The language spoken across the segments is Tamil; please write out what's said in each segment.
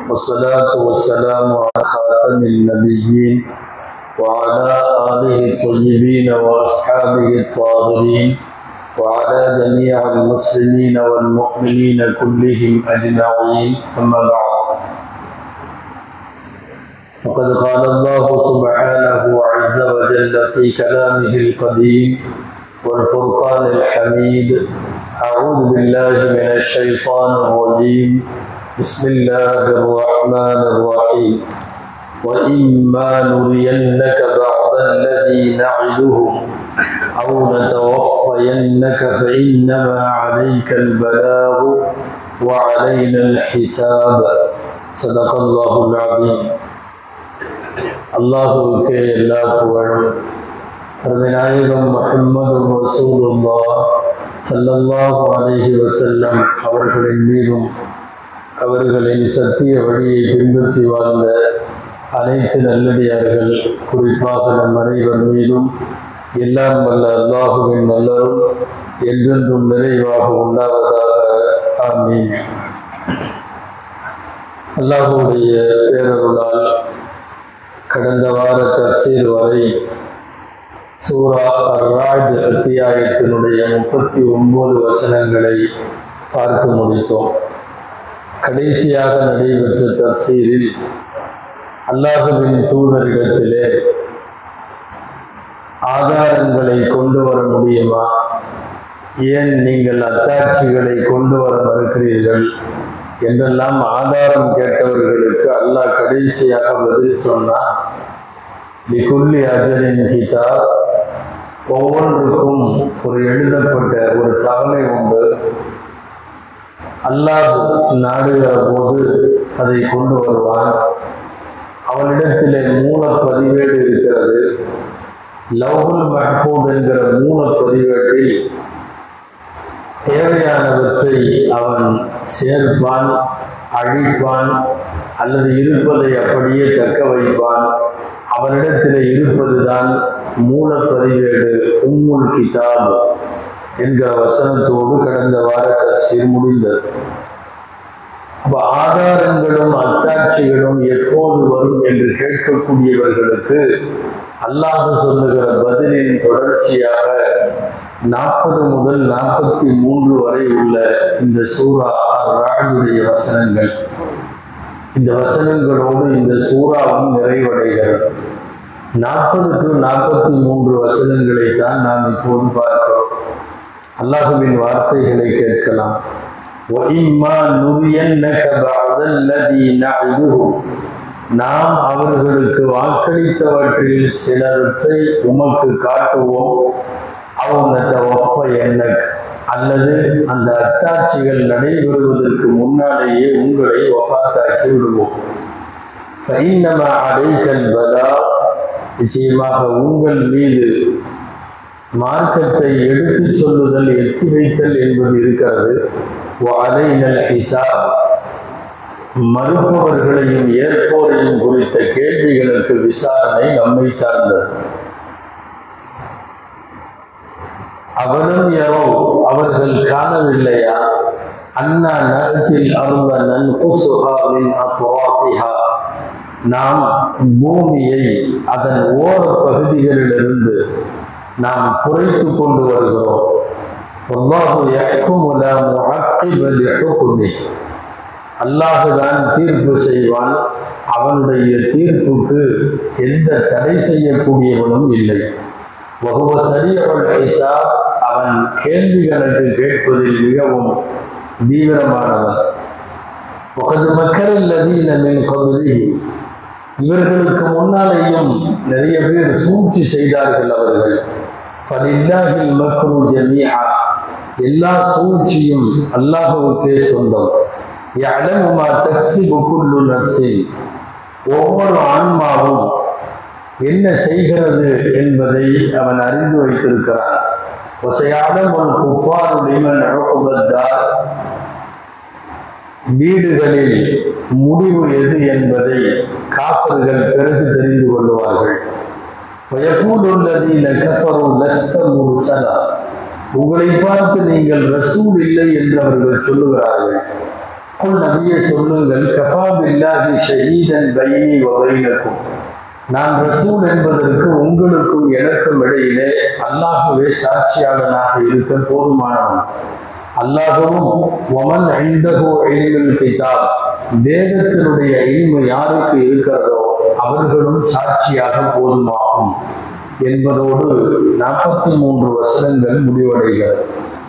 والصلاة والسلام على خاتم النبيين وعلى آله الطيبين وأصحابه الطاهرين وعلى جميع المسلمين والمؤمنين كلهم أجمعين أما بعد فقد قال الله سبحانه عز وجل في كلامه القديم والفرقان الحميد أعوذ بالله من الشيطان الرجيم بسم الله الرحمن الرحيم وإما نرينك بعض الذي نعدهم أو نتوفينك فإنما عليك البلاغ وعلينا الحساب صدق الله العظيم அல்லாஹுவுக்கே எல்லா புகழும் அருமைநாயகம் முஹம்மது ரசூலுல்லா சல்லல்லாஹு அலைஹி வஸல்லம் அவர்களின் மீதும் அவர்களின் சத்திய வழியை பின்பற்றி வாழ்ந்த அனைத்து நல்லடியார்கள் குறிப்பாக நம் அனைவர் மீதும் எல்லாம் வல்ல அல்லாஹுவின் நல்லரும் என்றென்றும் நிறைவாக உண்டாவதாக ஆமீன் அல்லாஹுடைய பேரருளால் கடந்த வார தப்சீர் வரை சூரா அர்ராஜ் அத்தியாயத்தினுடைய முப்பத்தி ஒன்பது வசனங்களை பார்த்து முடித்தோம் கடைசியாக நடைபெற்ற தப்சீரில் அல்லாஹுவின் தூதரிடத்திலே ஆதாரங்களை கொண்டு வர முடியுமா ஏன் நீங்கள் அத்தாட்சிகளை கொண்டு வர மறுக்கிறீர்கள் என்றெல்லாம் ஆதாரம் கேட்டவர்களுக்கு அல்லாஹ் கடைசியாக பதில் சொன்னார் லிகுல்லி அஜரின் கீதா ஒவ்வொன்றுக்கும் ஒரு எழுதப்பட்ட ஒரு தவணை உண்டு அல்லாஹ் நாடுகிற போது அதை கொண்டு வருவான் அவனிடத்திலே மூல பதிவேடு இருக்கிறது லவ்ஹுல் மஹ்பூத் என்கிற மூல பதிவேட்டில் தேவையானவற்றை அவன் சேர்ப்பான் அழிப்பான் அல்லது இருப்பதை அப்படியே தக்க வைப்பான் அவனிடத்தில் இருப்பதுதான் மூல பதிவேடு உம்முல் கிதாப் என்கிற வசனத்தோடு கடந்த வார தப்சீர் முடிந்தது அப்ப ஆதாரங்களும் அத்தாட்சிகளும் எப்போது வரும் என்று கேட்கக்கூடியவர்களுக்கு அல்லாஹ் சொல்லுகிற பதிலின் தொடர்ச்சியாக நாற்பது முதல் நாற்பத்தி மூன்று வரை உள்ள இந்த சூரா ராணுடைய வசனங்கள் இந்த வசனங்களோடு இந்த சூறாவும் நிறைவடைகிறது நாற்பது டு நாற்பத்தி மூன்று வசனங்களை தான் நாம் இப்போது பார்க்கிறோம் அல்லாஹுவின் வார்த்தைகளை கேட்கலாம் நாம் அவர்களுக்கு வாக்களித்தவற்றில் சிலவற்றை உமக்கு காட்டுவோம் எனக்கு அல்லது அந்த அத்தாட்சிகள் நடைபெறுவதற்கு முன்னாலேயே உங்களை ஒஃபாத்தாக்கி விடுவோம் சைன்னமா அடைக்கல் பலா நிச்சயமாக உங்கள் மீது மார்க்கத்தை எடுத்துச் சொல்லுதல் எத்தி வைத்தல் என்பது இருக்கிறது அலைனல் ஹிசாப் மறுப்பவர்களையும் ஏற்போரையும் குறித்த கேள்விகளுக்கு விசாரணை நம்மை சார்ந்தது அவனும் யாரோ அவர்கள் காணவில்லையா அண்ணா நகத்தில் அருந்த நன் குசுகாவின் அத்வாஃபிஹா நாம் பூமியை அதன் ஓர பகுதிகளிலிருந்து நாம் குறைத்து கொண்டு வருகிறோம் அல்லாஹுதான் தீர்ப்பு செய்வான் அவனுடைய தீர்ப்புக்கு எந்த தடை செய்யக்கூடியவனும் இல்லை வகுவ சரியவள் ஐசா அவன் கேள்விகளுக்கு கேட்பதில் மிகவும் தீவிரமானவன் உகது மக்கள் நதியின் கபலி இவர்களுக்கு முன்னாலேயும் நிறைய பேர் சூழ்ச்சி செய்தார்கள் அவர்கள் ஃபலில்லாஹில் மக்ரு ஜமீஆ எல்லா சூழ்ச்சியும் அல்லாஹுவுக்கே சொந்தம் யஅலமுமா தக்ஸிபு குல்லு நஃப்ஸின் ஒவ்வொரு ஆன்மாவும் என்ன செய்கிறது என்பதை அவன் அறிந்து வைத்திருக்கிறான் வீடுகளில் முடிவு எது என்பதை காப்பர்கள் பிறகு தெரிந்து கொள்வார்கள் உங்களை பார்த்து நீங்கள் ரசூல் இல்லை என்று அவர்கள் சொல்லுகிறார்கள் குல் நபியை சொல்லுங்கள் கஃபா பில்லாஹி ஷஹீதன் பைனி வபைனக்கும் நான் ரசூல் என்பதற்கு உங்களுக்கும் எனக்கும் இடையிலே அல்லாஹுவே சாட்சியாளனாக இருக்க போதுமானவன் அல்லாஹவும் ஒமன் ஐந்தகோ எழில் கிதாப் வேதத்தினுடைய இனிமை யாருக்கு இருக்கிறதோ அவர்களும் சாட்சியாக போதுமாகும் என்பதோடு நாற்பத்தி மூன்று வசனங்கள் முடிவடைகிறது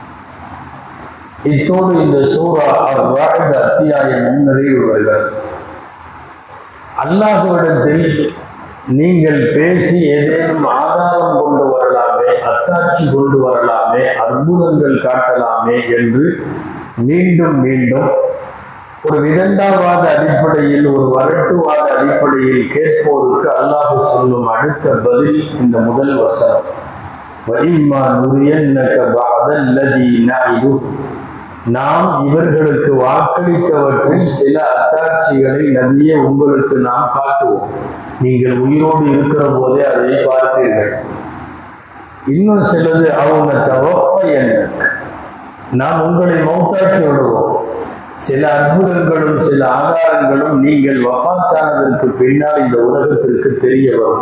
இத்தோடு இந்த சூரா வாழ்ந்த அத்தியாயம் நிறைவு வருகிறது அல்லாஹுவிடத்தில் நீங்கள் பேசி ஏதேனும் ஆதாரம் கொண்டு வரலாமே அத்தாட்சி கொண்டு வரலாமே அற்புதங்கள் காட்டலாமே என்று மீண்டும் மீண்டும் ஒரு விதண்டாவாத அடிப்படையில் ஒரு வரட்டுவாத அடிப்படையில் கேட்போருக்கு அல்லாஹு சொல்லும் அடுத்த பதில் இந்த முதல் வசனம் வைமா நுரியன்னக பாதல்லதி நாயுடு நாம் இவர்களுக்கு வாக்களித்தவற்றில் சில அத்தாட்சிகளை நபியே உங்களுக்கு நாம் காட்டுவோம் நீங்கள் உயிரோடு இருக்கிற போதே அதை பார்ப்பீர்கள் இன்னும் சிலது அவங்க தவஃப என்ன நாம் உங்களை மௌத்தாக்கி விடுவோம் சில அற்புதங்களும் சில ஆதாரங்களும் நீங்கள் வஃத்தானதற்கு பின்னால் இந்த உலகத்திற்கு தெரிய வரும்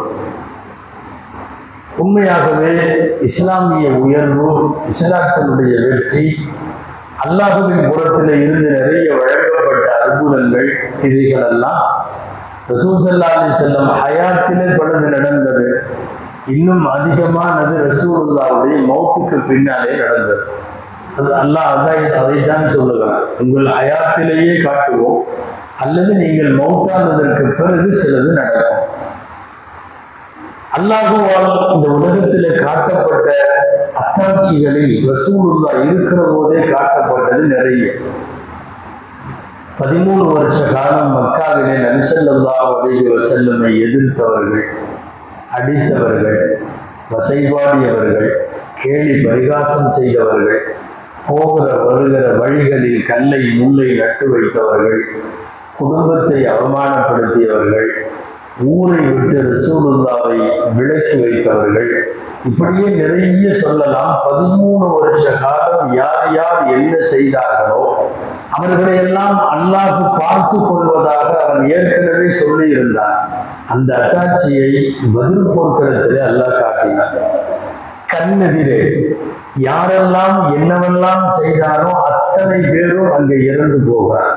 உண்மையாகவே இஸ்லாமிய உயர்வு இஸ்லாத்தினுடைய வெற்றி அல்லாஹுவின் புறத்தில் இருந்து நிறைய வழங்கப்பட்ட அற்புதங்கள் இவைகளெல்லாம் ரசூல் சல்லா அலி செல்லம் ஹயாத்திலே படுந்து நடந்தது இன்னும் அதிகமானது ரசூலுல்லாவுடைய மௌத்துக்கு பின்னாலே நடந்தது அது அல்லாஹ் அதான் அதைத்தான் சொல்லுகிறார் உங்கள் ஹயாத்திலேயே காட்டுவோம் அல்லது நீங்கள் மௌத்தானதற்கு பிறகு சிலது நடக்கும் அல்லாஹுவால் இந்த உலகத்தில் காட்டப்பட்ட அத்தாட்சிகளில் ரசூலுல்லா இருக்கிற போதே காட்டப்பட்டது நிறைய பதிமூணு வருஷ காலம் மக்காவிலே நபிசல்லா அலைஹி வசல்லமை எதிர்த்தவர்கள் அடித்தவர்கள் வசைபாடியவர்கள் கேலி பரிகாசம் செய்தவர்கள் போகிற வருகிற வழிகளில் கல்லை முல்லை நட்டு வைத்தவர்கள் குடும்பத்தை அவமானப்படுத்தியவர்கள் ஊரை விட்டு ரசூலுல்லாவை விலக்கி வைத்தவர்கள் இப்படியே நிறைய சொல்லலாம் பதிமூணு வருஷ காலம் யார் யார் என்ன செய்தார்களோ அவர்களை எல்லாம் அல்லாஹ் பார்த்து கொள்வதாக அவன் ஏற்கனவே சொல்லி இருந்தான் அந்த அத்தாட்சியை பதில் போர்க்களத்திலே அல்லாஹ் காட்டினார் கண்ணெதிரே யாரெல்லாம் என்னவெல்லாம் செய்தாரோ அத்தனை பேரும் அங்கே இறந்து போகிறார்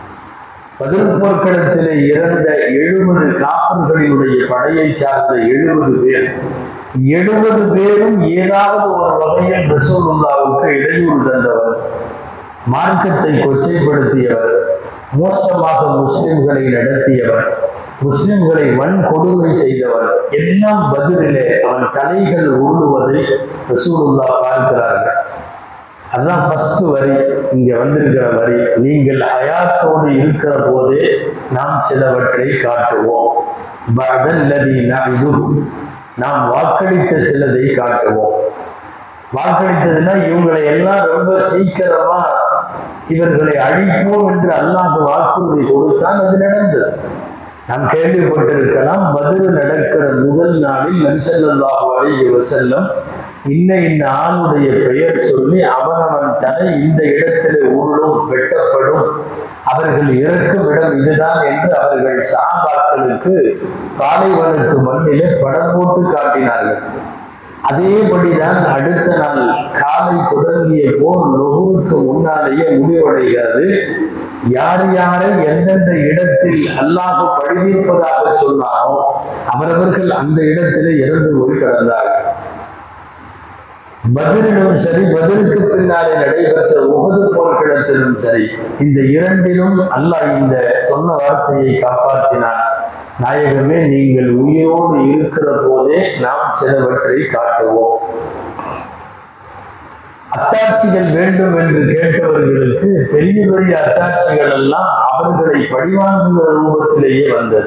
பதில் போர்க்களத்திலே இறந்த எழுபது காப்பர்களினுடைய படையை சார்ந்த எழுபது பேர் எழுபது பேரும் ஏதாவது ஒரு வகையில் ரசூலுல்லாவுக்கு இடையூறு தந்தவர் மார்க்கத்தை கொச்சைப்படுத்தியவர் மோசமாக முஸ்லிம்களை நடத்தியவர் முஸ்லிம்களை வன் கொடுமை செய்தவர் எல்லாம் பதிலிலே அவன் தலைகள் உருளுவதை ரசூலுல்லா பார்க்கிறார்கள் அதுதான் ஃபர்ஸ்ட் வரி இங்க வந்திருக்கிற வரி நீங்கள் ஹயாத்தோடு இருக்கிற போதே நாம் சிலவற்றை காட்டுவோம் பதல்லதி நாயுடு நாம் வாக்களித்த சிலதை காட்டுவோம் வாக்களித்ததுன்னா இவங்களை எல்லாம் ரொம்ப சீக்கிரமா இவர்களை அழிப்போம் என்று அல்லாஹ் வாக்குறுதி கொடுத்தான் அது நடந்தது நாம் கேள்விப்பட்டிருக்கலாம் பதில் நடக்கிற முதல் நாளில் நன்சல்லாஹு அலைஹி வசல்லம் இன்ன இன்ன ஆணுடைய பெயர் சொல்லி அவனவன் தலை இந்த இடத்திலே உருளும் வெட்டப்படும் அவர்கள் இறக்கும் இடம் இதுதான் என்று அவர்கள் சாபாக்களுக்கு பாலைவனத்து மண்ணிலே படம் போட்டு காட்டினார்கள் அதேபடிதான் அடுத்த நாள் காலை தொடங்கிய போர் நொகுருக்கு முன்னாலேயே முடிவடைகிறது யார் யாரை எந்தெந்த இடத்தில் அல்லாஹ் பழிதீர்ப்பதாக சொன்னாரோ அவரவர்கள் அந்த இடத்திலே இறந்து போய் கிடந்தார்கள் பதிலும் சரி பதிலுக்கு பின்னாலே நடைபெற்ற உகது போர்க்கிடத்திலும் சரி இந்த இரண்டிலும் அல்லாஹ் இந்த சொன்ன வார்த்தையை காப்பாற்றினான் நாயகமே நீங்கள் உயிரோடு இருக்கிற போதே நாம் சிலவற்றை காட்டுவோம் அத்தாட்சிகள் வேண்டும் என்று கேட்டவர்களுக்கு பெரிய பெரிய அத்தாட்சிகள் எல்லாம் அவர்களை பழிவாங்குகிற ரூபத்திலேயே வந்தது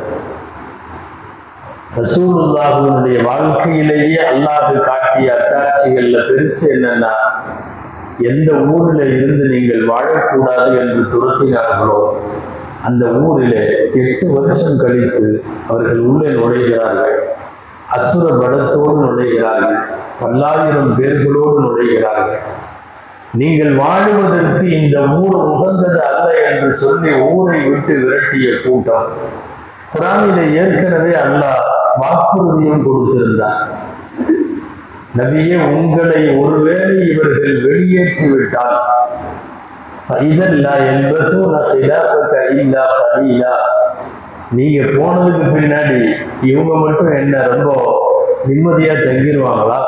ரசூலுல்லாஹுடைய வாழ்க்கையிலேயே அல்லாஹ் காட்டிய அத்தாட்சிகள்ல பெருசு என்னன்னா எந்த ஊரில் இருந்து நீங்கள் வாழக்கூடாது என்று துரத்தினார்களோ அந்த ஊரிலே எட்டு வருஷம் கழித்து அவர்கள் உள்ளே நுழைகிறார்கள் அசுர படத்தோடு நுழைகிறார்கள் பல்லாயிரம் பேர்களோடு நுழைகிறார்கள் நீங்கள் வாழுவதற்கு இந்த ஊர் உகந்தது அல்ல என்று சொல்லி ஊரை விட்டு விரட்டிய கூட்டம் குரானிலே ஏற்கனவே அல்லாஹ் வாக்குறுதியும் கொடுத்திருந்தார் நபியே உங்களை ஒருவேளை இவர்கள் வெளியேற்றி விட்டால் இதல்லா என்பது இல்லா பதிலா நீங்க போனதுக்கு பின்னாடி இவங்க மட்டும் என்ன ரொம்ப நிம்மதியா தங்கிடுவாங்களா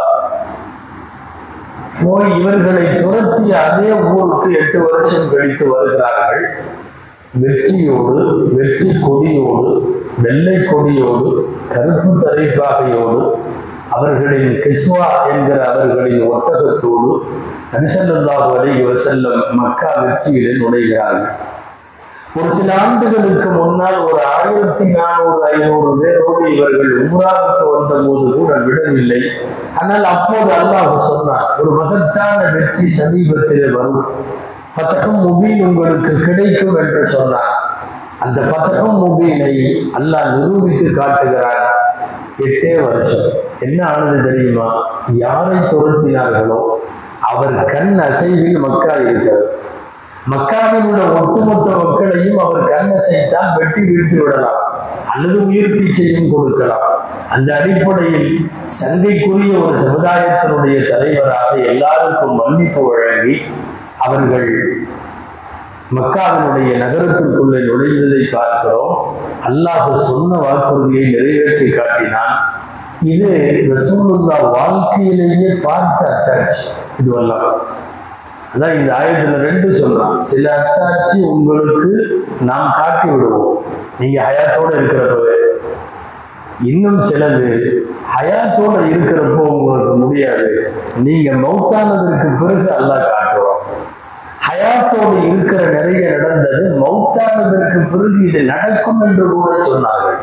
போய் இவர்களை துரத்திய அதே ஊருக்கு எட்டு வருஷம் கழித்து வருகிறார்கள் வெற்றியோடு வெற்றி கொடியோடு வெள்ளை கொடியோடு கருப்பு தரைப்பாகையோடு அவர்களின் கிஸ்வா என்கிற அவர்களின் ஒட்டகத்தோடு நபிசல்லாஹு அலைஹி வஸல்லம் மக்கா வெற்றியிலே நுழைகிறார்கள் ஒரு சில ஆண்டுகளுக்கு முன்னால் ஒரு ஆயிரத்தி நானூறு ஐநூறு பேரோடு இவர்கள் உம்ராவுக்கு வந்த போது கூட விடவில்லை ஆனால் அப்போது அல்லாஹ் சொன்னார் ஒரு மகத்தான வெற்றி சமீபத்தில் வரும் பதக்கம் முபீன் உங்களுக்கு கிடைக்கும் என்று சொன்னார் அந்த பதக்கம் முபீனை அல்லாஹ் நிரூபித்து காட்டுகிறார் எட்டே வருஷம் என்ன ஆனது தெரியுமா யாரை துரத்தினார்களோ அவர் கண் அசைவில் மக்கா இருக்கிறது மக்காவில் உள்ள ஒட்டுமொத்த மக்களையும் அவர் கண் அசைத்தால் வெட்டி வீழ்த்து விடலாம் அல்லது உயிர் பிச்சையும் கொடுக்கலாம் அந்த அடிப்படையில் சங்கைக்குரிய ஒரு சமுதாயத்தினுடைய தலைவராக எல்லாருக்கும் மன்னிப்பு வழங்கி அவர்கள் மக்காவினுடைய நகரத்திற்குள்ளே நுழைந்ததை பார்க்கிறோம் அல்லாஹ் சொன்ன வாக்குறுதியை நிறைவேற்றி காட்டினான் இது ரசூலுல்லா வாழ்க்கையிலேயே பார்த்த அத்தாட்சி இதுவெல்லாம் அதான் இந்த ஆயத்துல ரெண்டு சொல்றான் சில அத்தாட்சி உங்களுக்கு நாம் காட்டி விடுவோம் நீங்க ஹயாத்தோட இருக்கிறப்பவே இன்னும் சிலது ஹயாத்தோட இருக்கிறப்போ உங்களுக்கு முடியாது நீங்க மௌத்தானதற்கு பிறகு அல்லாஹ் காட்டுவோம் ஹயாத்தோடு இருக்கிற நிறைய நடந்தது மௌத்தானதற்கு பிறகு இது நடக்கும் என்று கூட சொன்னார்கள்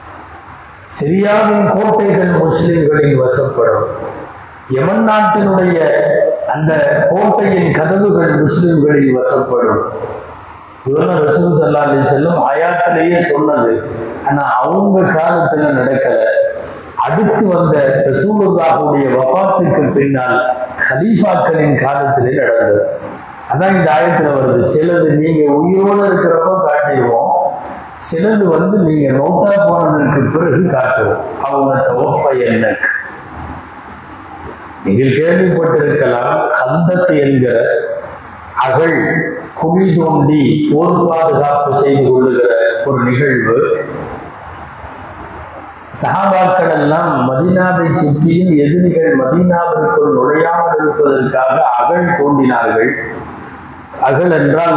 சிரியாவின் கோட்டைகள் முஸ்லிம்களின் வசப்படும் யமன் நாட்டினுடைய அந்த கோட்டையின் கதவுகள் முஸ்லிம்களின் வசப்படும் இவெல்லாம் ரசூல் சல்லா அலி செல்லும் ஆயாத்திலேயே சொன்னது ஆனா அவங்க காலத்துல நடக்கல அடுத்து வந்த ரசூலுல்லாஹுடைய வபாத்துக்கு பின்னால் ஹலீஃபாக்களின் காலத்திலே நடந்தது அதான் இந்த ஆயத்துல வருது சிலது நீங்க உயிரோட இருக்கிறப்போ காட்டிடுவோம் சிலது வந்து நீங்க நோட்டா போனதற்கு பிறகு காட்டுவோம் அவங்க தவப்ப என்ன நீங்கள் கேள்விப்பட்டிருக்கலாம் கந்தத்தை என்கிற அகழ் குழி தோண்டி போர் பாதுகாப்பு செய்து கொள்ளுகிற ஒரு நிகழ்வு சஹாபாக்கள் எல்லாம் மதீனாவை சுற்றியும் எதிரிகள் மதீனாவிற்குள் நுழையாமல் இருப்பதற்காக அகழ் தோண்டினார்கள் அகழ் என்றால்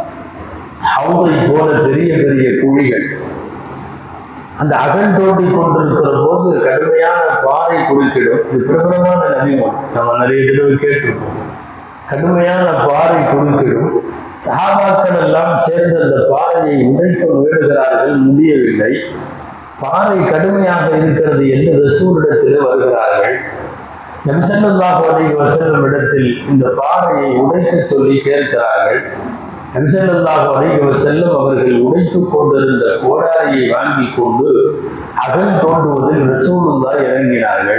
ஹவுதை போல பெரிய பெரிய குழிகள் அந்த அகழ் தோண்டி கொண்டிருக்கிற போது கடுமையான பாறை குறுக்கிடும் இது பிரபலமான நபிமொழி நம்ம நிறைய தடவை கேட்டிருப்போம் கடுமையான பாறை குறுக்கிடும் சகாபாக்கள் எல்லாம் சேர்ந்து அந்த பாறையை உடைக்க முயலுகிறார்கள் முடியவில்லை பாறை கடுமையாக இருக்கிறது என்று ரசூலிடத்தில் வருகிறார்கள் நபிசல்லாஹு அலைஹி வஸல்லம் இடத்தில் இந்த பாறையை உடைக்க சொல்லி கேட்கிறார்கள் நபிசல்லாஹு அலைஹி வஸல்லம் அவர்கள் உடைத்துக் கொண்டிருந்த கோடாரியை வாங்கி கொண்டு அகல் தோண்டுவதில் ரசூலுல்லா இறங்கினார்கள்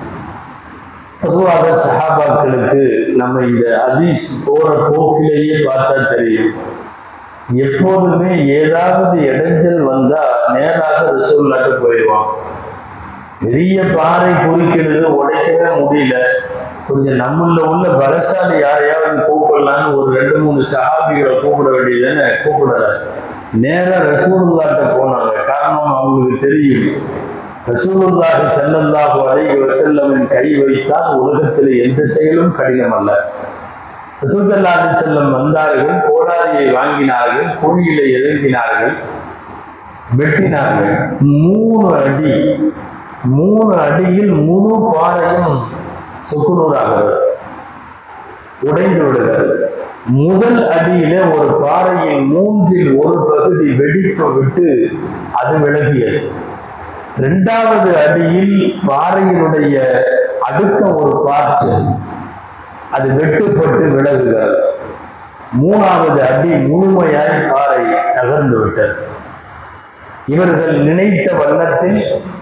பொதுவாக சஹாபாக்களுக்கு நம்ம இந்த ஹதீஸ் போற போக்கிலேயே பார்த்தா தெரியும் எப்போதுமே ஏதாவது இடைஞ்சல் வந்தா நேராக ரசூல்லாட்டு போயிடுவான் பெரிய பாறை குறுக்கிடுது உடைக்கவே முடியல கொஞ்சம் நம்மள உள்ள பலசாலி யாரையாவது கூப்பிடலான்னு ஒரு ரெண்டு மூணு சஹாபிகளை கூப்பிட வேண்டியதுன்னு கூப்பிடல நேரா ரசூலுல்லாட்ட போனாங்க காரணம் அவங்களுக்கு தெரியும் ரசூலுல்லாஹி ஸல்லல்லாஹு அலைஹி வஸல்லமின் கை வைத்தால் உலகத்தில் எந்த செயலும் கடினம் அல்ல ரசூல் ஸல்லல்லாஹு அலைஹி வஸல்லம் வந்தார்கள் கோடாரியை வாங்கினார்கள் குழியில இறங்கினார்கள் வெட்டினார்கள் மூணு அடி மூணு அடியில் முழு பாறையும் சுக்குநூறாகிறது உடைந்து விடுகிறது முதல் அடியிலே ஒரு பாறையின் மூன்றில் ஒரு பகுதி வெடிப்பு விட்டு அது விலகியது இரண்டாவது அடியில் பாறையினுடைய அடுத்த ஒரு பாட்டு அது வெட்டுப்பட்டு விலகுகிறது மூணாவது அடி முழுமையாய் பாறை நகர்ந்து விட்டது இவர்கள் நினைத்த வண்ணத்தில்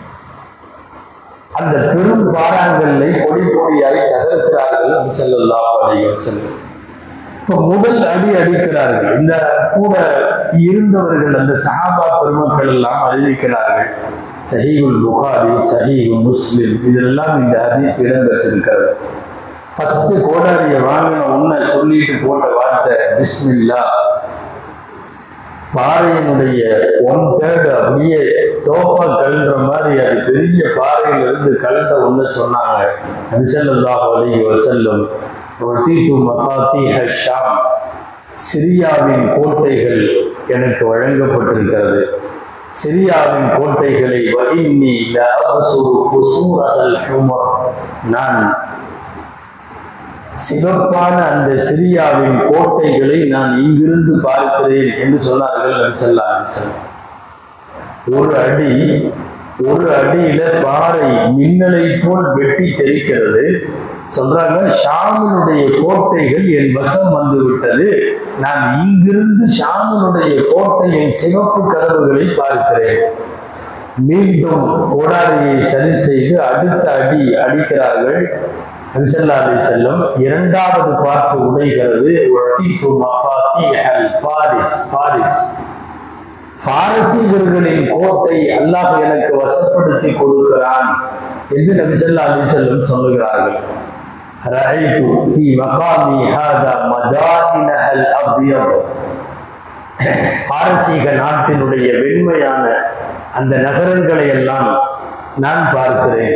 அந்த பெரும் பாறாங்கல்லை பொடி பொடியாய் தகர்க்கிறார்கள் செல்லல்லா அலைஹி வஸல்லம் இப்ப முதல் அடி அடிக்கிறார்கள் இந்த கூட இருந்தவர்கள் அந்த சஹாபா பெருமக்கள் எல்லாம் அறிவிக்கிறார்கள் சஹீகுல் புகாரி சஹீகுல் முஸ்லிம் இதெல்லாம் இந்த ஹதீஸ் இடம்பெற்றிருக்கிறது ஃபர்ஸ்ட் கோடாரிய வாங்கின உன்னை சொல்லிட்டு போட்ட வார்த்தை பிஸ்மில்லா பாறையினுடைய ஒன் தேர்ட் அப்படியே தோப்பா கழுன்ற மாதிரி அது பெரிய பாறையில இருந்து கழுந்த ஒன்று சொன்னாங்க நபிசல்லாஹ் அலி வசல்லம் ரத்தீத்து மகாத்தீஹ ஷாம் சிரியாவின் கோட்டைகள் எனக்கு வழங்கப்பட்டிருக்கிறது சிரியாவின் கோட்டைகளை வகின்னி லஅபசுரு குசூரல் ஹுமர் நான் சிவப்பான அந்த சிரியாவின் கோட்டைகளை நான் இங்கிருந்து பார்க்கிறேன் என்று சொன்னார்கள் நபிசல்லா அலிசல்லாம் ஒரு அடி ஒரு அடியில பாறை மின்னலை போல் வெட்டி தெரிக்கிறது சொல்றாங்க ஷாமினுடைய கோட்டைகள் என் வசம் வந்து விட்டது நான் இங்கிருந்து ஷாமினுடைய கோட்டையின் சிவப்பு கதவுகளை பார்க்கிறேன் மீண்டும் கோடாரியை சரி செய்து அடுத்த அடி அடிக்கிறார்கள் நபிசல்லா அலி செல்லம் இரண்டாவது பார்ப்பு உடைகிறது ஒட்டித்து மஃபாத்திஹல் பாரிஸ் பாரிஸ் பாரசீகர்களின் கோட்டை அல்லாஹ் எனக்கு வசப்படுத்தி கொடுக்கிறான் என்று நபிசல்லா அலி செல்லம் சொல்லுகிறார்கள் رأيت في مقامي هذا مدائنها الأبيض பாரசீக நாட்டினுடைய வெண்மையான அந்த நகரங்களை எல்லாம் நான் பார்க்கிறேன்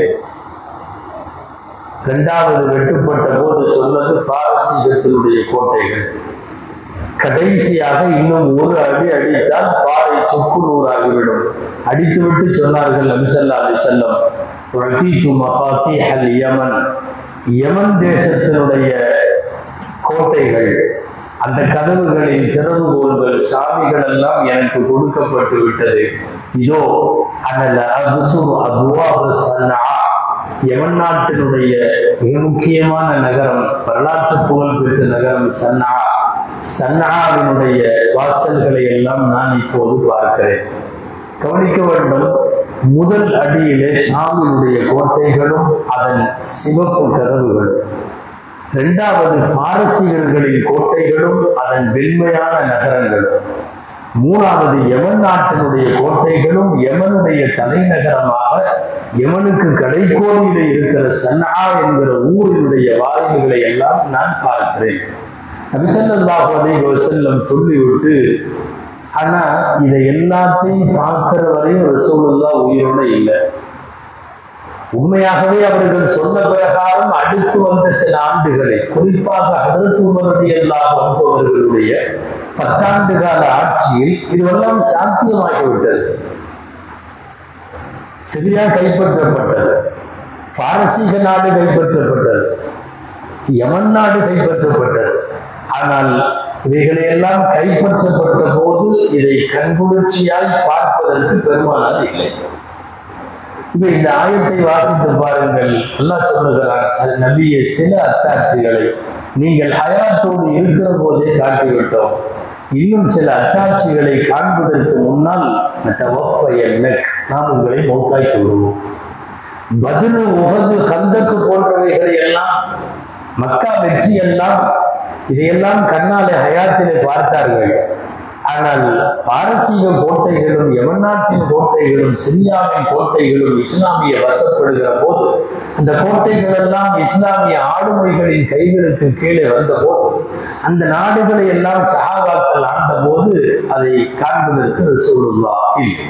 இரண்டாவது வெட்டுப்பட்ட போது சொன்னது பாரசீகத்தினுடைய கோட்டைகள் கடைசியாக இன்னும் ஒரு அடி அடித்தால் பாறை சொக்கு நூறாகிவிடும் அடித்துவிட்டு சொன்னார்கள் நபிசல்லா அலி செல்லம் ரத்தீத்து மகாத்தி ஹல் யமன் யமன் தேசத்தினுடைய கோட்டைகள் அந்த கதவுகளின் திறவுகோள்கள் சாவிகள் எல்லாம் எனக்கு கொடுக்கப்பட்டு விட்டது இதோ அனல அபுசுர் அபுவாப சன்னா யமன் நாட்டினுடைய மிக முக்கியமான நகரம் வரலாற்று புகழ் பெற்ற நகரம் சன்னா சன்னாவினுடைய வாசல்களை எல்லாம் நான் இப்போது பார்க்கிறேன் கவனிக்க வேண்டும் முதல் அடியிலே ஷாமினுடைய கோட்டைகளும் அதன் சிவப்பு கதவுகளும் இரண்டாவது பாரசீகர்களின் கோட்டைகளும் அதன் வெண்மையான நகரங்களும் மூணாவது யமன் நாட்டினுடைய கோட்டைகளும் யமனுடைய தலைநகரமாக யமனுக்கு கடைக்கோடியில இருக்கிற சன்னா என்கிற ஊரினுடைய வாயில்களை எல்லாம் நான் பார்க்கிறேன் நபிசல்லாஹு அலைஹி வஸல்லம் சொல்லிவிட்டு ஆனா இதை எல்லாத்தையும் பார்க்கிற வரையும் ரசூலுல்லா உயிரோட இல்லை உண்மையாகவே அவர்கள் சொன்ன பிரகாரம் அடுத்து வந்த சில ஆண்டுகளை குறிப்பாக ஹதரத் உமரதி எல்லாம் வந்தவர்களுடைய பத்தாண்டு கால ஆட்சியில் இதுவெல்லாம் சாத்தியமாகிவிட்டது சிரியா கைப்பற்றப்பட்டது பாரசீக நாடு கைப்பற்றப்பட்டது யமன் நாடு கைப்பற்றப்பட்டது ஆனால் இவைகளை எல்லாம் கைப்பற்றப்பட்ட போது இதை கண்குளிர்ச்சியாய் பார்ப்பதற்கு பெருமானால் இல்லை இப்ப இந்த ஆயத்தை வாசித்து பாருங்கள் அல்லாஹ் சொல்லுகிறார் நபிய சில அத்தாட்சிகளை நீங்கள் ஹயாத்தோடு இருக்கிற போதே காட்டிவிட்டோம் இன்னும் சில அத்தாட்சிகளை காண்பதற்கு முன்னால் நாம் உங்களை மௌத்தாக்கி விடுவோம் பதில் உகது கந்தக்கு போன்றவைகளை எல்லாம் மக்கா வெற்றி எல்லாம் இதையெல்லாம் கண்ணாலே ஹயாத்திலே பார்த்தார்கள் ஆனால் பாரசீக கோட்டைகளும் யமன் நாட்டின் கோட்டைகளும் சிரியாவின் கோட்டைகளும் இஸ்லாமிய வசப்படுகிற போது அந்த கோட்டைகள் எல்லாம் இஸ்லாமிய ஆளுமைகளின் கைகளுக்கு கீழே வந்த போது அந்த நாடுகளை எல்லாம் சகாபாக்கள் ஆண்ட போது அதை காண்பதற்கு ரசூலுல்லா இல்லை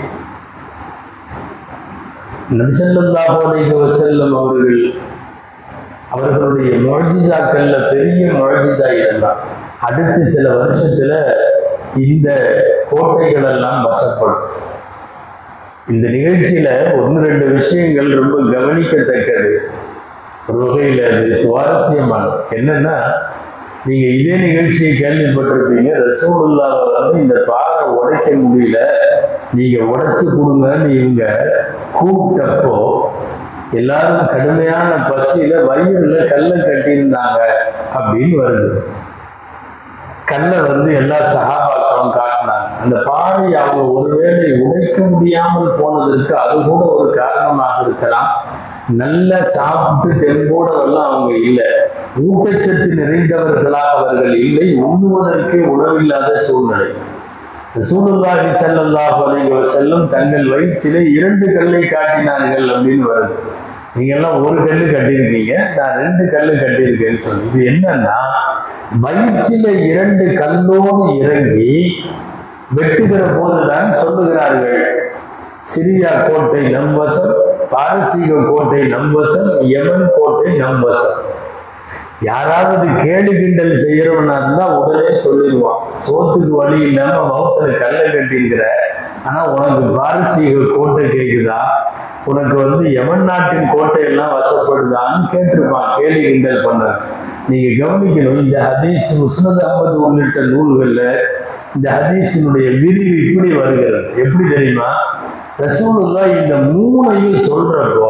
நபிசல்லாஹு அலைஹி வஸல்லம் அவர்கள் அவர்களுடைய முழஜிசாக்கள்ல பெரிய முழஜிசா இருந்தான் அடுத்து சில வருஷத்துல இந்த கோட்டைகள் எல்லாம் வசப்படும் இந்த நிகழ்ச்சியில ஒன்று ரெண்டு விஷயங்கள் ரொம்ப கவனிக்கத்தக்கது ஒரு வகையில் அது சுவாரஸ்யமானது என்னன்னா நீங்க இதே நிகழ்ச்சியை கேள்விப்பட்டிருப்பீங்க ரசூலுல்லாவை வந்து இந்த பாறை உடைக்க முடியல நீங்க உடைச்சு கொடுங்கன்னு இவங்க கூப்பிட்டப்போ எல்லாரும் கடுமையான பசியில வயிறுல கல்லை கட்டியிருந்தாங்க அப்படின்னு வருது கல்லை வந்து எல்லா சகாபாக்களும் காட்டினாங்க அந்த பாறை அவங்க ஒருவேளை உடைக்க முடியாமல் போனதற்கு அது கூட ஒரு காரணமாக இருக்கலாம் நல்ல சாப்பிட்டு தெம்போட எல்லாம் அவங்க இல்லை ஊட்டச்சத்து நிறைந்தவர்களாக அவர்கள் இல்லை உண்ணுவதற்கே உணவில்லாத சூழ்நிலை ரசூலுல்லாஹி ஸல்லல்லாஹு அலைஹி வஸல்லம் தங்கள் வயிற்றிலே இரண்டு கல்லை காட்டினார்கள் அப்படின்னு வருது நீங்க எல்லாம் ஒரு கல்லு கட்டியிருக்கீங்க நான் ரெண்டு கல்லு கட்டியிருக்கேன்னு சொல்லி இது என்னன்னா வயிற்றில இரண்டு கல்லோடு இறங்கி வெட்டுகிற போதுதான் சொல்லுகிறார்கள் சிரியா கோட்டை நம்வசம் பாரசீக கோட்டை நம்வசம் யமன் கோட்டை நம்வசம் யாராவது கேடு கிண்டல் செய்யறவனா இருந்தா உடனே சொல்லிடுவான் சோத்துக்கு வழி இல்லாம வகுத்துல கல்லை கட்டியிருக்கிற ஆனா உனக்கு பாரசீக கோட்டை கேக்குதா உனக்கு வந்து யமன் நாட்டின் கோட்டையெல்லாம் வசப்படுதான்னு கேட்டிருப்பான் கேலி கிண்டல் பண்ற நீங்க கவனிக்கணும் இந்த ஹதீஸ் முஸ்னத் அஹமது உள்ளிட்ட நூல்கள்ல இந்த ஹதீஸினுடைய விரிவு இப்படி வருகிறது எப்படி தெரியுமா ரசூலுல்லா இந்த மூணையும் சொல்றப்போ